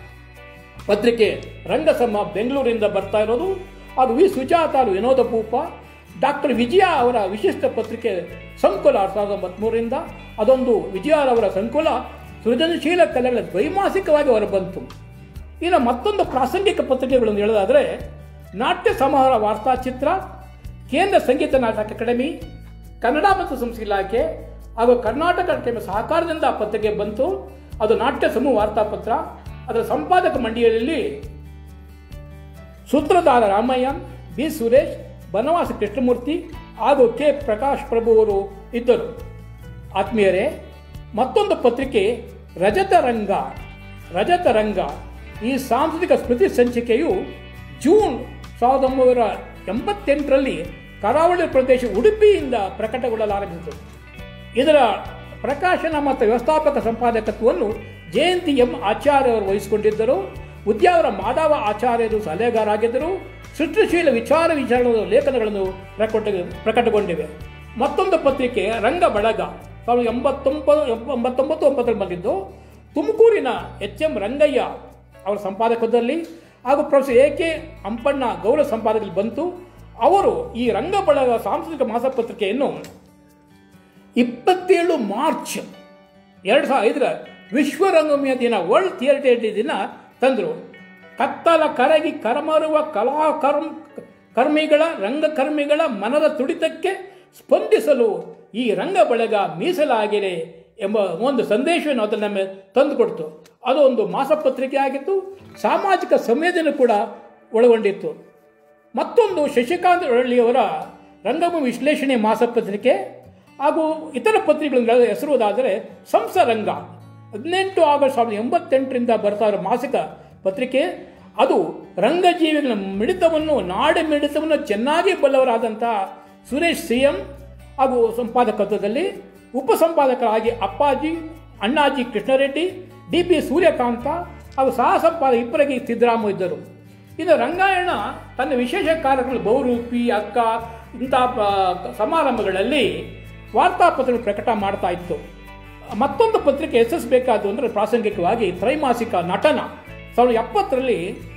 ಪತ್ರಿಕೆ ರಂಗಸಮ ಬೆಂಗಳೂರಿಂದ ಬರ್ತಾ ಇರೋದು ಅದು ವಿ ಸುಜಾತ ವಿನೋದ ಭೂಪ ಡಾಕ್ಟರ್ ವಿಜಯ ಅವರ ವಿಶಿಷ್ಟ ಪತ್ರಿಕೆ ಸಂಕುಲ ಸಾವಿರದ ಒಂಬತ್ಮೂರರಿಂದ ಅದೊಂದು ವಿಜಯರವರ ಸಂಕುಲ ಸೃಜನಶೀಲ ಕಲೆಗಳ ದ್ವೈಮಾಸಿಕವಾಗಿ ಹೊರಬಂತು ಇನ್ನು ಮತ್ತೊಂದು ಪ್ರಾಸಂಗಿಕ ಪತ್ರಿಕೆಗಳನ್ನು ಹೇಳೋದಾದರೆ ನಾಟ್ಯ ಸಮಾಹಾರ ವಾರ್ತಾಚಿತ್ರ ಕೇಂದ್ರ ಸಂಗೀತ ನಾಟಕ ಅಕಾಡೆಮಿ ಕನ್ನಡ ಮತ್ತು ಸಂಸ್ಕೃತಿ ಇಲಾಖೆ ಹಾಗೂ ಕರ್ನಾಟಕ ಅಕಾಡೆಮಿ ಸಹಕಾರದಿಂದ ಆ ಪತ್ರಿಕೆ ಬಂತು ಅದು ನಾಟ್ಯ ಸಮೂಹ ವಾರ್ತಾಪತ್ರ ಅದರ ಸಂಪಾದಕ ಮಂಡಳಿಯಲ್ಲಿ ಸೂತ್ರಧಾರ ರಾಮಯ್ಯ ಬಿ ಸುರೇಶ್ ಬನವಾಸ ಕೃಷ್ಣಮೂರ್ತಿ ಹಾಗೂ ಕೆ ಪ್ರಕಾಶ್ ಪ್ರಭು ಅವರು ಇದ್ದರು ಆತ್ಮೀಯರೇ ಮತ್ತೊಂದು ಪತ್ರಿಕೆ ರಜತ ರಂಗ ರಜತ ರಂಗ ಈ ಸಾಂಸ್ಕೃತಿಕ ಸ್ಮೃತಿ ಸಂಚಿಕೆಯು ಜೂನ್ ಸಾವಿರದ ಒಂಬೈನೂರ ಎಂಬತ್ತೆಂಟರಲ್ಲಿ ಕರಾವಳಿ ಪ್ರದೇಶ ಉಡುಪಿಯಿಂದ ಪ್ರಕಟಗೊಳ್ಳಲಾರಂಭಿಸಿತು ಇದರ ಪ್ರಕಾಶನ ಮತ್ತು ವ್ಯವಸ್ಥಾಪಕ ಸಂಪಾದಕತ್ವವನ್ನು ಜಯಂತಿ ಎಂ ಆಚಾರ್ಯ ಅವರು ವಹಿಸಿಕೊಂಡಿದ್ದರು ಉದ್ಯಾವರ ಮಾಧವ ಆಚಾರ್ಯರು ಸಲಹೆಗಾರಾಗಿದ್ದರು ಸೃಷ್ಟಿಶೀಲ ವಿಚಾರ ವಿಚಾರದ ಲೇಖನಗಳನ್ನು ಪ್ರಕಟ ಪ್ರಕಟಗೊಂಡಿವೆ ಮತ್ತೊಂದು ಪತ್ರಿಕೆ ರಂಗ ಬಳಗ ಸಾವಿರದ ಎಂಬತ್ತೊಂಬತ್ತು ಎಂಬತ್ತೊಂಬತ್ತು ಒಂಬತ್ತರಲ್ಲಿ ಬಂದಿದ್ದು ತುಮಕೂರಿನ ಎಚ್ ಎಂ ರಂಗಯ್ಯ ಅವರ ಸಂಪಾದಕದಲ್ಲಿ ಹಾಗೂ ಪ್ರೊಫೆಸರ್ ಎ ಕೆ ಅಂಪಣ್ಣ ಗೌರವ ಸಂಪಾದಕದಲ್ಲಿ ಬಂತು ಅವರು ಈ ರಂಗ ಬಳಗ ಸಾಂಸ್ಕೃತಿಕ ಮಾಸಪತ್ರಿಕೆಯನ್ನು ಇಪ್ಪತ್ತೇಳು ಮಾರ್ಚ್ ಎರಡು ಸಾವಿರದ ಐದರ ವಿಶ್ವ ರಂಗಭೂಮಿಯ ದಿನ ವರ್ಲ್ಡ್ ಥಿಯೇಟರ್ ಡೇ ದಿನ ತಂದರು ಕತ್ತಲ ಕರಗಿ ಕರಮರುವ ಕಲಾ ಕರ್ಮ ಕರ್ಮಿಗಳ ರಂಗಕರ್ಮಿಗಳ ಮನದ ತುಡಿತಕ್ಕೆ ಸ್ಪಂದಿಸಲು ಈ ರಂಗ ಬಳಗ ಮೀಸಲಾಗಿದೆ ಎಂಬ ಒಂದು ಸಂದೇಶವನ್ನು ಅದು ನಮಗೆ ತಂದುಕೊಡ್ತು ಅದು ಒಂದು ಮಾಸಪತ್ರಿಕೆ ಆಗಿತ್ತು ಸಾಮಾಜಿಕ ಸಂವೇದನೆ ಕೂಡ ಒಳಗೊಂಡಿತ್ತು ಮತ್ತೊಂದು ಶಶಿಕಾಂತ್ ಒಳ್ಳಿಯವರ ರಂಗಭೂಮಿ ವಿಶ್ಲೇಷಣೆ ಮಾಸಪತ್ರಿಕೆ ಹಾಗೂ ಇತರ ಪತ್ರಿಕೆಗಳ ಹೆಸರುವುದಾದರೆ ಸಂಸರಂಗ ಹದಿನೆಂಟು ಆಗಸ್ಟ್ ಸಾವಿರದ ಎಂಬತ್ತೆಂಟರಿಂದ ಬರ್ತಾ ಇರೋ ಮಾಸಿಕ ಪತ್ರಿಕೆ ಅದು ರಂಗಜೀವಿಗಳ ಮಿಡಿತವನ್ನು ನಾಡ ಮಿಡಿತವನ್ನು ಚೆನ್ನಾಗಿ ಬಲ್ಲವರಾದಂಥ ಸುರೇಶ್ ಸಿ ಎಂ ಹಾಗೂ ಸಂಪಾದಕತ್ವದಲ್ಲಿ ಉಪಸಂಪಾದಕರಾಗಿ ಅಪ್ಪಾಜಿ ಅಣ್ಣಾಜಿ ಕೃಷ್ಣರೆಡ್ಡಿ ಡಿ ಪಿ ಸೂರ್ಯಕಾಂತ ಹಾಗೂ ಸಹ ಸಂಪಾದಕ ಇಬ್ಬರಿಗೆ ಸಿದ್ದರಾಮ ಇದ್ದರು ಇನ್ನು ರಂಗಾಯಣ ತನ್ನ ವಿಶೇಷ ಕಾರ್ಯಕ್ರಮಗಳು ಬಹುರೂಪಿ ಅಕ್ಕ ಇಂಥ ಪ- ಸಮಾರಂಭಗಳಲ್ಲಿ ವಾರ್ತಾಪತ್ರಗಳು ಪ್ರಕಟ ಮಾಡ್ತಾ ಇತ್ತು ಮತ್ತೊಂದು ಪತ್ರಿಕೆ ಹೆಸರಿಸಬೇಕಾದ್ದು ಅಂದರೆ ಪ್ರಾಸಂಗಿಕವಾಗಿ ತ್ರೈಮಾಸಿಕ ನಟನ ಸಾವಿರದ ಎಪ್ಪತ್ತರಲ್ಲಿ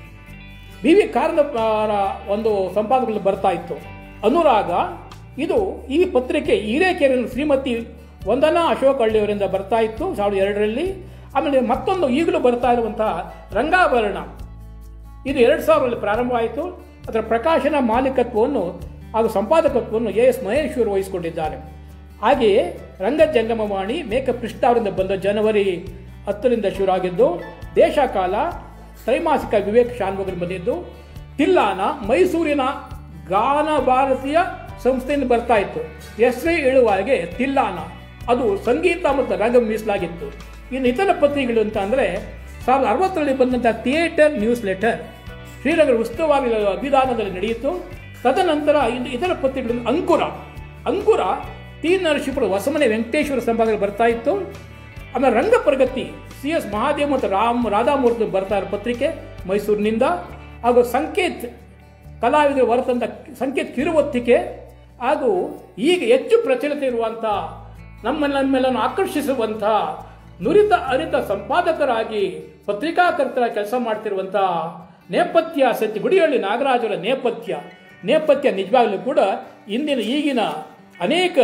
ಬಿ ವಿ ಕಾರಣರ ಒಂದು ಸಂಪಾದಕಗಳು ಬರ್ತಾ ಇತ್ತು ಅನುರಾಗ ಇದು ಈ ಪತ್ರಿಕೆ ಹಿರೇಕೆರೆಯಲ್ಲಿ ಶ್ರೀಮತಿ ವಂದನಾ ಅಶೋಕ್ ಹಳ್ಳಿಯವರಿಂದ ಬರ್ತಾ ಇತ್ತು ಸಾವಿರದ ಎರಡರಲ್ಲಿ ಆಮೇಲೆ ಮತ್ತೊಂದು ಈಗಲೂ ಬರ್ತಾ ಇರುವಂತಹ ರಂಗಾಭರಣ ಇದು ಎರಡು ಸಾವಿರದಲ್ಲಿ ಪ್ರಾರಂಭವಾಯಿತು ಅದರ ಪ್ರಕಾಶನ ಮಾಲೀಕತ್ವವನ್ನು ಹಾಗೂ ಸಂಪಾದಕತ್ವವನ್ನು ಎ ಎಸ್ ಮಹೇಶ್ವರ್ ವಹಿಸಿಕೊಂಡಿದ್ದಾರೆ ಹಾಗೆಯೇ ರಂಗ ಜಂಗಮವಾಣಿ ಮೇಕಪ್ ಕೃಷ್ಣ ಅವರಿಂದ ಬಂದ ಜನವರಿ ಹತ್ತರಿಂದ ಶುರುವಾಗಿದ್ದು ದೇಶಕಾಲ ತ್ರೈಮಾಸಿಕ ವಿವೇಕ್ ಶಾನ್ಭೋಗರು ಬಂದಿದ್ದು ತಿಲ್ಲಾನ ಮೈಸೂರಿನ ಗಾನ ಭಾರತೀಯ ಸಂಸ್ಥೆಯಿಂದ ಬರ್ತಾ ಇತ್ತು ಹೆಸರೇ ಹೇಳುವಾಗೆ ತಿಲ್ಲಾನ ಅದು ಸಂಗೀತ ಮತ್ತು ರಂಗ ಮೀಸಲಾಗಿತ್ತು ಇನ್ನು ಇತರ ಪತ್ರಿಕೆಗಳು ಅಂತ ಅಂದರೆ ಸಾವಿರದ ಅರವತ್ತರಲ್ಲಿ ಬಂದಂಥ ಥಿಯೇಟರ್ ನ್ಯೂಸ್ ಲೆಟರ್ ಶ್ರೀನಗರ ಉತ್ಸವವಾಗಿ ಅಭಿಧಾನದಲ್ಲಿ ನಡೆಯಿತು ತದನಂತರ ಇನ್ನು ಇತರ ಪತ್ರಿಕೆಗಳು ಅಂಕುರ ಅಂಕುರ ಟಿ ನರಸೀಪುರ ಹೊಸಮನೆ ವೆಂಕಟೇಶ್ವರ ಸಂಪಾದನೆ ಬರ್ತಾ ಇತ್ತು ಆಮೇಲೆ ರಂಗ ಪ್ರಗತಿ ಸಿ ಎಸ್ ಮಹಾದೇವ್ ಮತ್ತು ರಾಮ್ ರಾಧಾಮೂರ್ತಿ ಬರ್ತಾ ಇರೋ ಪತ್ರಿಕೆ ಮೈಸೂರಿನಿಂದ ಹಾಗೂ ಸಂಕೇತ್ ಕಲಾವಿದರು ಹೊರತಂದ ಸಂಕೇತ್ ಕಿರುವತ್ತಿಕೆ ಹಾಗೂ ಈಗ ಹೆಚ್ಚು ಪ್ರಚಲಿತ ಇರುವಂಥ ನಮ್ಮನ್ನ ನಮ್ಮೆಲ್ಲನ್ನು ಆಕರ್ಷಿಸುವಂಥ ನುರಿತ ಅರಿತ ಸಂಪಾದಕರಾಗಿ ಪತ್ರಿಕಾಕರ್ತರಾಗಿ ಕೆಲಸ ಮಾಡ್ತಿರುವಂಥ ನೇಪಥ್ಯ ಸತ್ಯ ಗುಡಿಹಳ್ಳಿ ನಾಗರಾಜರ ನೇಪಥ್ಯ ನೇಪಥ್ಯ ನಿಜವಾಗಲೂ ಕೂಡ ಇಂದಿನ ಈಗಿನ ಅನೇಕ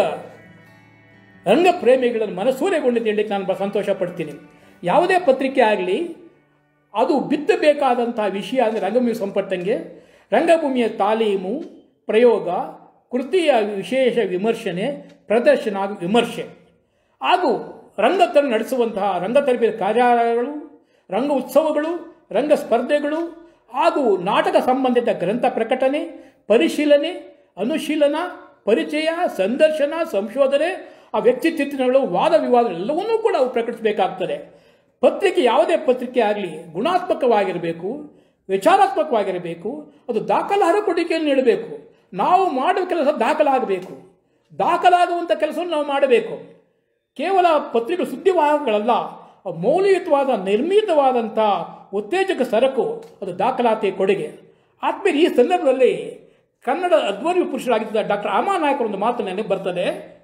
ರಂಗ ಪ್ರೇಮಿಗಳನ್ನು ಮನಸೂರೆಗೊಂಡಿದ್ದು ಹೇಳಲಿಕ್ಕೆ ನಾನು ಬಹಳ ಸಂತೋಷ ಪಡ್ತೀನಿ ಯಾವುದೇ ಪತ್ರಿಕೆ ಆಗಲಿ ಅದು ಬಿತ್ತಬೇಕಾದಂತಹ ವಿಷಯ ಅಂದರೆ ರಂಗಭೂಮಿ ಸಂಪಟ್ಟಂಗೆ ರಂಗಭೂಮಿಯ ತಾಲೀಮು ಪ್ರಯೋಗ ಕೃತಿಯ ವಿಶೇಷ ವಿಮರ್ಶನೆ ಪ್ರದರ್ಶನ ಹಾಗೂ ವಿಮರ್ಶೆ ಹಾಗೂ ರಂಗತರ ನಡೆಸುವಂತಹ ರಂಗ ತರಬೇತಿ ಕಾರ್ಯಾಲಯಗಳು ರಂಗ ಉತ್ಸವಗಳು ರಂಗ ಸ್ಪರ್ಧೆಗಳು ಹಾಗೂ ನಾಟಕ ಸಂಬಂಧಿತ ಗ್ರಂಥ ಪ್ರಕಟಣೆ ಪರಿಶೀಲನೆ ಅನುಶೀಲನ ಪರಿಚಯ ಸಂದರ್ಶನ ಸಂಶೋಧನೆ ಆ ವ್ಯಕ್ತಿ ಚಿತ್ರಣಗಳು ವಾದ ವಿವಾದ ಎಲ್ಲವನ್ನೂ ಕೂಡ ಅವು ಪ್ರಕಟಿಸಬೇಕಾಗ್ತದೆ ಪತ್ರಿಕೆ ಯಾವುದೇ ಪತ್ರಿಕೆ ಆಗಲಿ ಗುಣಾತ್ಮಕವಾಗಿರಬೇಕು ವಿಚಾರಾತ್ಮಕವಾಗಿರಬೇಕು ಅದು ದಾಖಲಾದ ಕೊಡುಗೆಯನ್ನು ನೀಡಬೇಕು ನಾವು ಮಾಡುವ ಕೆಲಸ ದಾಖಲಾಗಬೇಕು ದಾಖಲಾಗುವಂಥ ಕೆಲಸವನ್ನು ನಾವು ಮಾಡಬೇಕು ಕೇವಲ ಪತ್ರಿಕೆ ಸುದ್ದಿವಾಹಕಗಳಲ್ಲ ಅವು ಮೌಲ್ಯಯುತವಾದ ನಿರ್ಮಿತವಾದಂಥ ಉತ್ತೇಜಕ ಸರಕು ಅದು ದಾಖಲಾತಿ ಕೊಡುಗೆ ಆದ್ಮೇಲೆ ಈ ಸಂದರ್ಭದಲ್ಲಿ ಕನ್ನಡ ಅಧ್ವರ್ಯ ಪುರುಷರಾಗಿದ್ದ ಡಾಕ್ಟರ್ ಅಮಾ ನಾಯಕರ ಒಂದು ಮಾತು ನನಗೆ ಬರ್ತದೆ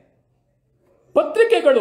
ಪತ್ರಿಕೆಗಳು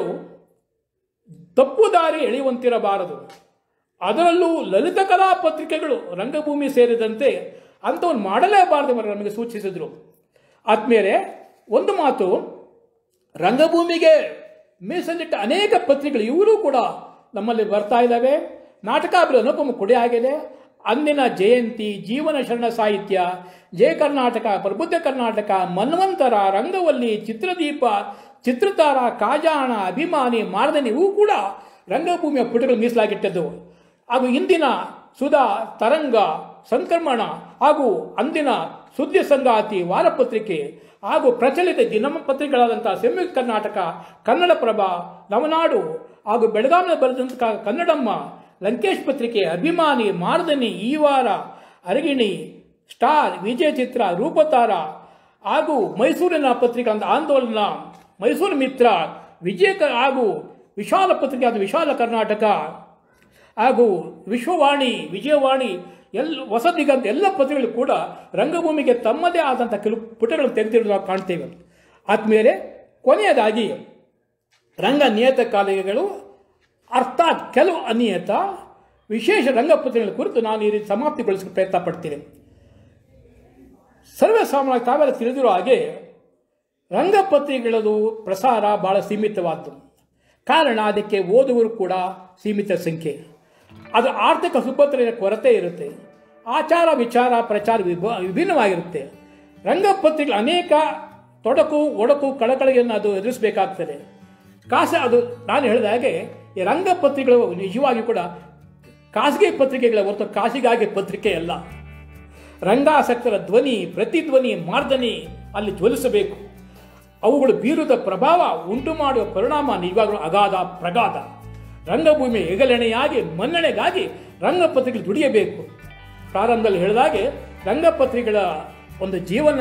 ತಪ್ಪು ದಾರಿ ಎಳೆಯುವಂತಿರಬಾರದು ಅದರಲ್ಲೂ ಲಲಿತ ಕಲಾ ಪತ್ರಿಕೆಗಳು ರಂಗಭೂಮಿ ಸೇರಿದಂತೆ ಅಂಥವನ್ನು ಮಾಡಲೇಬಾರದು ಎಂದು ನಮಗೆ ಸೂಚಿಸಿದರು ಆದ್ಮೇಲೆ ಒಂದು ಮಾತು ರಂಗಭೂಮಿಗೆ ಮೀಸಲಿಟ್ಟ ಅನೇಕ ಪತ್ರಿಕೆಗಳು ಇವರು ಕೂಡ ನಮ್ಮಲ್ಲಿ ಬರ್ತಾ ಇದ್ದಾವೆ ನಾಟಕಾಭಿರ ಅನುಪಮ ಕೊಡೆ ಆಗಿದೆ ಅಂದಿನ ಜಯಂತಿ ಜೀವನ ಶರಣ ಸಾಹಿತ್ಯ ಜಯ ಕರ್ನಾಟಕ ಪ್ರಬುದ್ಧ ಕರ್ನಾಟಕ ಮನ್ವಂತರ ರಂಗವಲ್ಲಿ ಚಿತ್ರದೀಪ ಚಿತ್ರತಾರ ಕಾಜಾಣ ಅಭಿಮಾನಿ ಮಾರ್ದನಿ ಇವು ಕೂಡ ರಂಗಭೂಮಿಯ ಪುಟಗಳು ಮೀಸಲಾಗಿಟ್ಟದ್ದು ಹಾಗೂ ಇಂದಿನ ಸುಧಾ ತರಂಗ ಸಂಕ್ರಮಣ ಹಾಗೂ ಅಂದಿನ ಸುದ್ದಿ ಸಂಗಾತಿ ವಾರಪತ್ರಿಕೆ ಹಾಗೂ ಪ್ರಚಲಿತ ದಿನಪತ್ರಿಕೆಗಳಾದಂಥ ಸಂಯುಕ್ತ ಕರ್ನಾಟಕ ಕನ್ನಡಪ್ರಭ ನವನಾಡು ಹಾಗೂ ಬೆಳಗಾವಿನ ಬರೆದಂಥ ಕನ್ನಡಮ್ಮ ಲಂಕೇಶ್ ಪತ್ರಿಕೆ ಅಭಿಮಾನಿ ಮಾರ್ದನಿ ಈ ವಾರ ಅರಗಿಣಿ ಸ್ಟಾರ್ ವಿಜಯ ಚಿತ್ರ ರೂಪತಾರ ಹಾಗೂ ಮೈಸೂರಿನ ಪತ್ರಿಕೆಗಳಾದ ಆಂದೋಲನ ಮೈಸೂರು ಮಿತ್ರ ವಿಜಯ ಕ- ಹಾಗೂ ವಿಶಾಲ ಪತ್ರಿಕೆ ಆದ ವಿಶಾಲ ಕರ್ನಾಟಕ ಹಾಗೂ ವಿಶ್ವವಾಣಿ ವಿಜಯವಾಣಿ ಎಲ್ಲ ಹೊಸ ದಿಗಂತ ಎಲ್ಲ ಪತ್ರಿಕೆಗಳು ಕೂಡ ರಂಗಭೂಮಿಗೆ ತಮ್ಮದೇ ಆದಂಥ ಕೆಲವು ಪುಟಗಳನ್ನು ತೆಗೆದಿರೋದು ನಾವು ಕಾಣ್ತೇವೆ ಆದ್ಮೇಲೆ ಕೊನೆಯದಾಗಿ ರಂಗ ನಿಯತಕಾಲಿಕೆಗಳು ಅರ್ಥಾತ್ ಕೆಲವು ಅನಿಯತ ವಿಶೇಷ ರಂಗಪತ್ರಿಕೆಗಳ ಕುರಿತು ನಾನು ಈ ರೀತಿ ಸಮಾಪ್ತಿಗೊಳಿಸಲು ಪ್ರಯತ್ನ ಪಡ್ತೀನಿ ಸರ್ವೇ ಸಾಮಾನ್ಯ ತಾವೆಲ್ಲ ತಿಳಿದಿರೋ ಹಾಗೆ ರಂಗಪತ್ರಿಕೆಗಳದು ಪ್ರಸಾರ ಬಹಳ ಸೀಮಿತವಾದ್ದು ಕಾರಣ ಅದಕ್ಕೆ ಓದುಗರು ಕೂಡ ಸೀಮಿತ ಸಂಖ್ಯೆ ಅದು ಆರ್ಥಿಕ ಸುಭದ್ರೆಯ ಕೊರತೆ ಇರುತ್ತೆ ಆಚಾರ ವಿಚಾರ ಪ್ರಚಾರ ವಿಭ ವಿಭಿನ್ನವಾಗಿರುತ್ತೆ ರಂಗಪತ್ರಿಕೆಗಳು ಅನೇಕ ತೊಡಕು ಒಡಕು ಕಳಕಳಿಯನ್ನು ಅದು ಎದುರಿಸಬೇಕಾಗ್ತದೆ ಕಾಸ ಅದು ನಾನು ಹೇಳಿದ ಹಾಗೆ ಈ ರಂಗಪತ್ರಿಕೆಗಳು ನಿಜವಾಗಿ ಕೂಡ ಖಾಸಗಿ ಪತ್ರಿಕೆಗಳ ಹೊರತು ಖಾಸಗಿಗಾಗಿ ಪತ್ರಿಕೆ ಅಲ್ಲ ರಂಗಾಸಕ್ತರ ಧ್ವನಿ ಪ್ರತಿಧ್ವನಿ ಮಾರ್ದನಿ ಅಲ್ಲಿ ಜ್ವಲಿಸಬೇಕು ಅವುಗಳು ಬೀರುದ ಪ್ರಭಾವ ಉಂಟು ಮಾಡುವ ಪರಿಣಾಮ ನಿಜವಾಗಲೂ ಅಗಾಧ ಪ್ರಗಾಧ ರಂಗಭೂಮಿ ಹೆಗಲೆಣೆಯಾಗಿ ಮನ್ನಣೆಗಾಗಿ ರಂಗಪತ್ರಿಕೆಗಳು ದುಡಿಯಬೇಕು ಪ್ರಾರಂಭದಲ್ಲಿ ಹೇಳಿದಾಗೆ ರಂಗಪತ್ರಿಕೆಗಳ ಒಂದು ಜೀವನ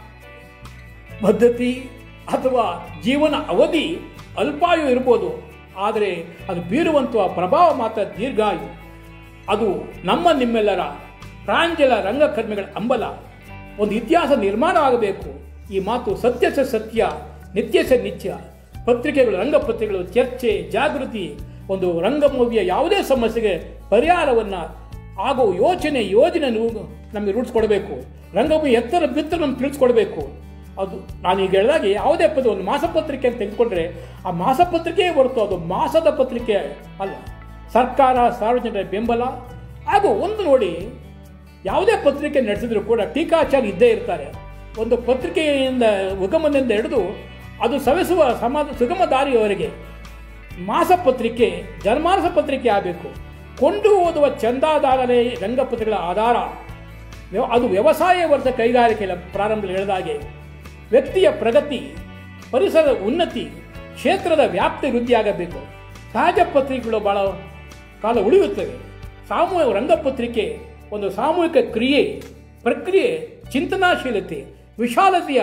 ಪದ್ಧತಿ ಅಥವಾ ಜೀವನ ಅವಧಿ ಅಲ್ಪಾಯು ಇರ್ಬೋದು ಆದರೆ ಅದು ಬೀರುವಂತಹ ಪ್ರಭಾವ ಮಾತ್ರ ದೀರ್ಘಾಯು ಅದು ನಮ್ಮ ನಿಮ್ಮೆಲ್ಲರ ಪ್ರಾಂಜಲ ರಂಗಕರ್ಮಿಗಳ ಅಂಬಲ ಒಂದು ಇತಿಹಾಸ ನಿರ್ಮಾಣ ಆಗಬೇಕು ಈ ಮಾತು ಸತ್ಯ ಸ ಸತ್ಯ ನಿತ್ಯ ಸ ನಿತ್ಯ ಪತ್ರಿಕೆಗಳು ರಂಗಪತ್ರಿಕೆಗಳು ಚರ್ಚೆ ಜಾಗೃತಿ ಒಂದು ರಂಗಭೂಮಿಯ ಯಾವುದೇ ಸಮಸ್ಯೆಗೆ ಪರಿಹಾರವನ್ನು ಆಗೋ ಯೋಚನೆ ಯೋಜನೆ ನಮಗೆ ರೂಢಿಸ್ಕೊಡ್ಬೇಕು ರಂಗಭೂಮಿ ಎತ್ತರ ಬಿತ್ತರ ನಮ್ಗೆ ತಿಳಿಸ್ಕೊಡ್ಬೇಕು ಅದು ನಾನೀಗ ಹೇಳಿದಾಗೆ ಯಾವುದೇ ಪದ ಒಂದು ಮಾಸಪತ್ರಿಕೆ ಅಂತ ತೆಗೆದುಕೊಂಡ್ರೆ ಆ ಮಾಸಪತ್ರಿಕೆಯೇ ಹೊರತು ಅದು ಮಾಸದ ಪತ್ರಿಕೆ ಅಲ್ಲ ಸರ್ಕಾರ ಸಾರ್ವಜನಿಕರ ಬೆಂಬಲ ಹಾಗೂ ಒಂದು ನೋಡಿ ಯಾವುದೇ ಪತ್ರಿಕೆ ನಡೆಸಿದ್ರು ಕೂಡ ಟೀಕಾಚಾರ ಇದ್ದೇ ಇರ್ತಾರೆ ಒಂದು ಪತ್ರಿಕೆಯಿಂದ ಉಗಮದಿಂದ ಹಿಡಿದು ಅದು ಸವೆಸುವ ಸಮಾಜ ಸುಗಮ ದಾರಿಯವರೆಗೆ ಮಾಸಪತ್ರಿಕೆ ಜನಮಾನಸ ಪತ್ರಿಕೆ ಆಗಬೇಕು ಕೊಂಡು ಓದುವ ಚಂದಾದಾರರೇ ರಂಗಪತ್ರಿಕೆಗಳ ಆಧಾರ ವ್ಯವ- ಅದು ವ್ಯವಸಾಯ ವರ್ಗ ಕೈಗಾರಿಕೆ ಪ್ರಾರಂಭದಲ್ಲಿ ಹೇಳಿದಾಗೆ ವ್ಯಕ್ತಿಯ ಪ್ರಗತಿ ಪರಿಸರದ ಉನ್ನತಿ ಕ್ಷೇತ್ರದ ವ್ಯಾಪ್ತಿ ವೃದ್ಧಿಯಾಗಬೇಕು ಸಹಜ ಪತ್ರಿಕೆಗಳು ಬಹಳ ಕಾಲ ಉಳಿಯುತ್ತವೆ ಸಾಮೂಹಿಕ ರಂಗಪತ್ರಿಕೆ ಒಂದು ಸಾಮೂಹಿಕ ಕ್ರಿಯೆ ಪ್ರಕ್ರಿಯೆ ಚಿಂತನಾಶೀಲತೆ ವಿಶಾಲತೆಯ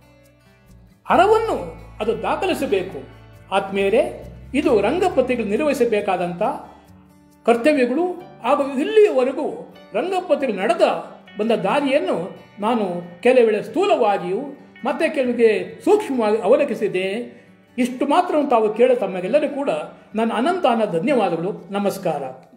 ಹರವನ್ನು ಅದು ದಾಖಲಿಸಬೇಕು ಆದ್ಮೇಲೆ ಇದು ರಂಗಪತ್ರಿಕೆಗಳು ನಿರ್ವಹಿಸಬೇಕಾದಂಥ ಕರ್ತವ್ಯಗಳು ಹಾಗೂ ಇಲ್ಲಿಯವರೆಗೂ ರಂಗಪತ್ರಿಕೆಗಳು ನಡೆದ ಬಂದ ದಾರಿಯನ್ನು ನಾನು ಕೆಲವು ವೇಳೆ ಸ್ಥೂಲವಾಗಿಯೂ ಮತ್ತೆ ಕೆಲವಿಗೆ ಸೂಕ್ಷ್ಮವಾಗಿ ಅವಲೋಕಿಸಿದೆ ಇಷ್ಟು ಮಾತ್ರ ತಾವು ಕೇಳ ತಮಗೆಲ್ಲರೂ ಕೂಡ ನನ್ನ ಅನಂತ ಅನಂತ ಧನ್ಯವಾದಗಳು ನಮಸ್ಕಾರ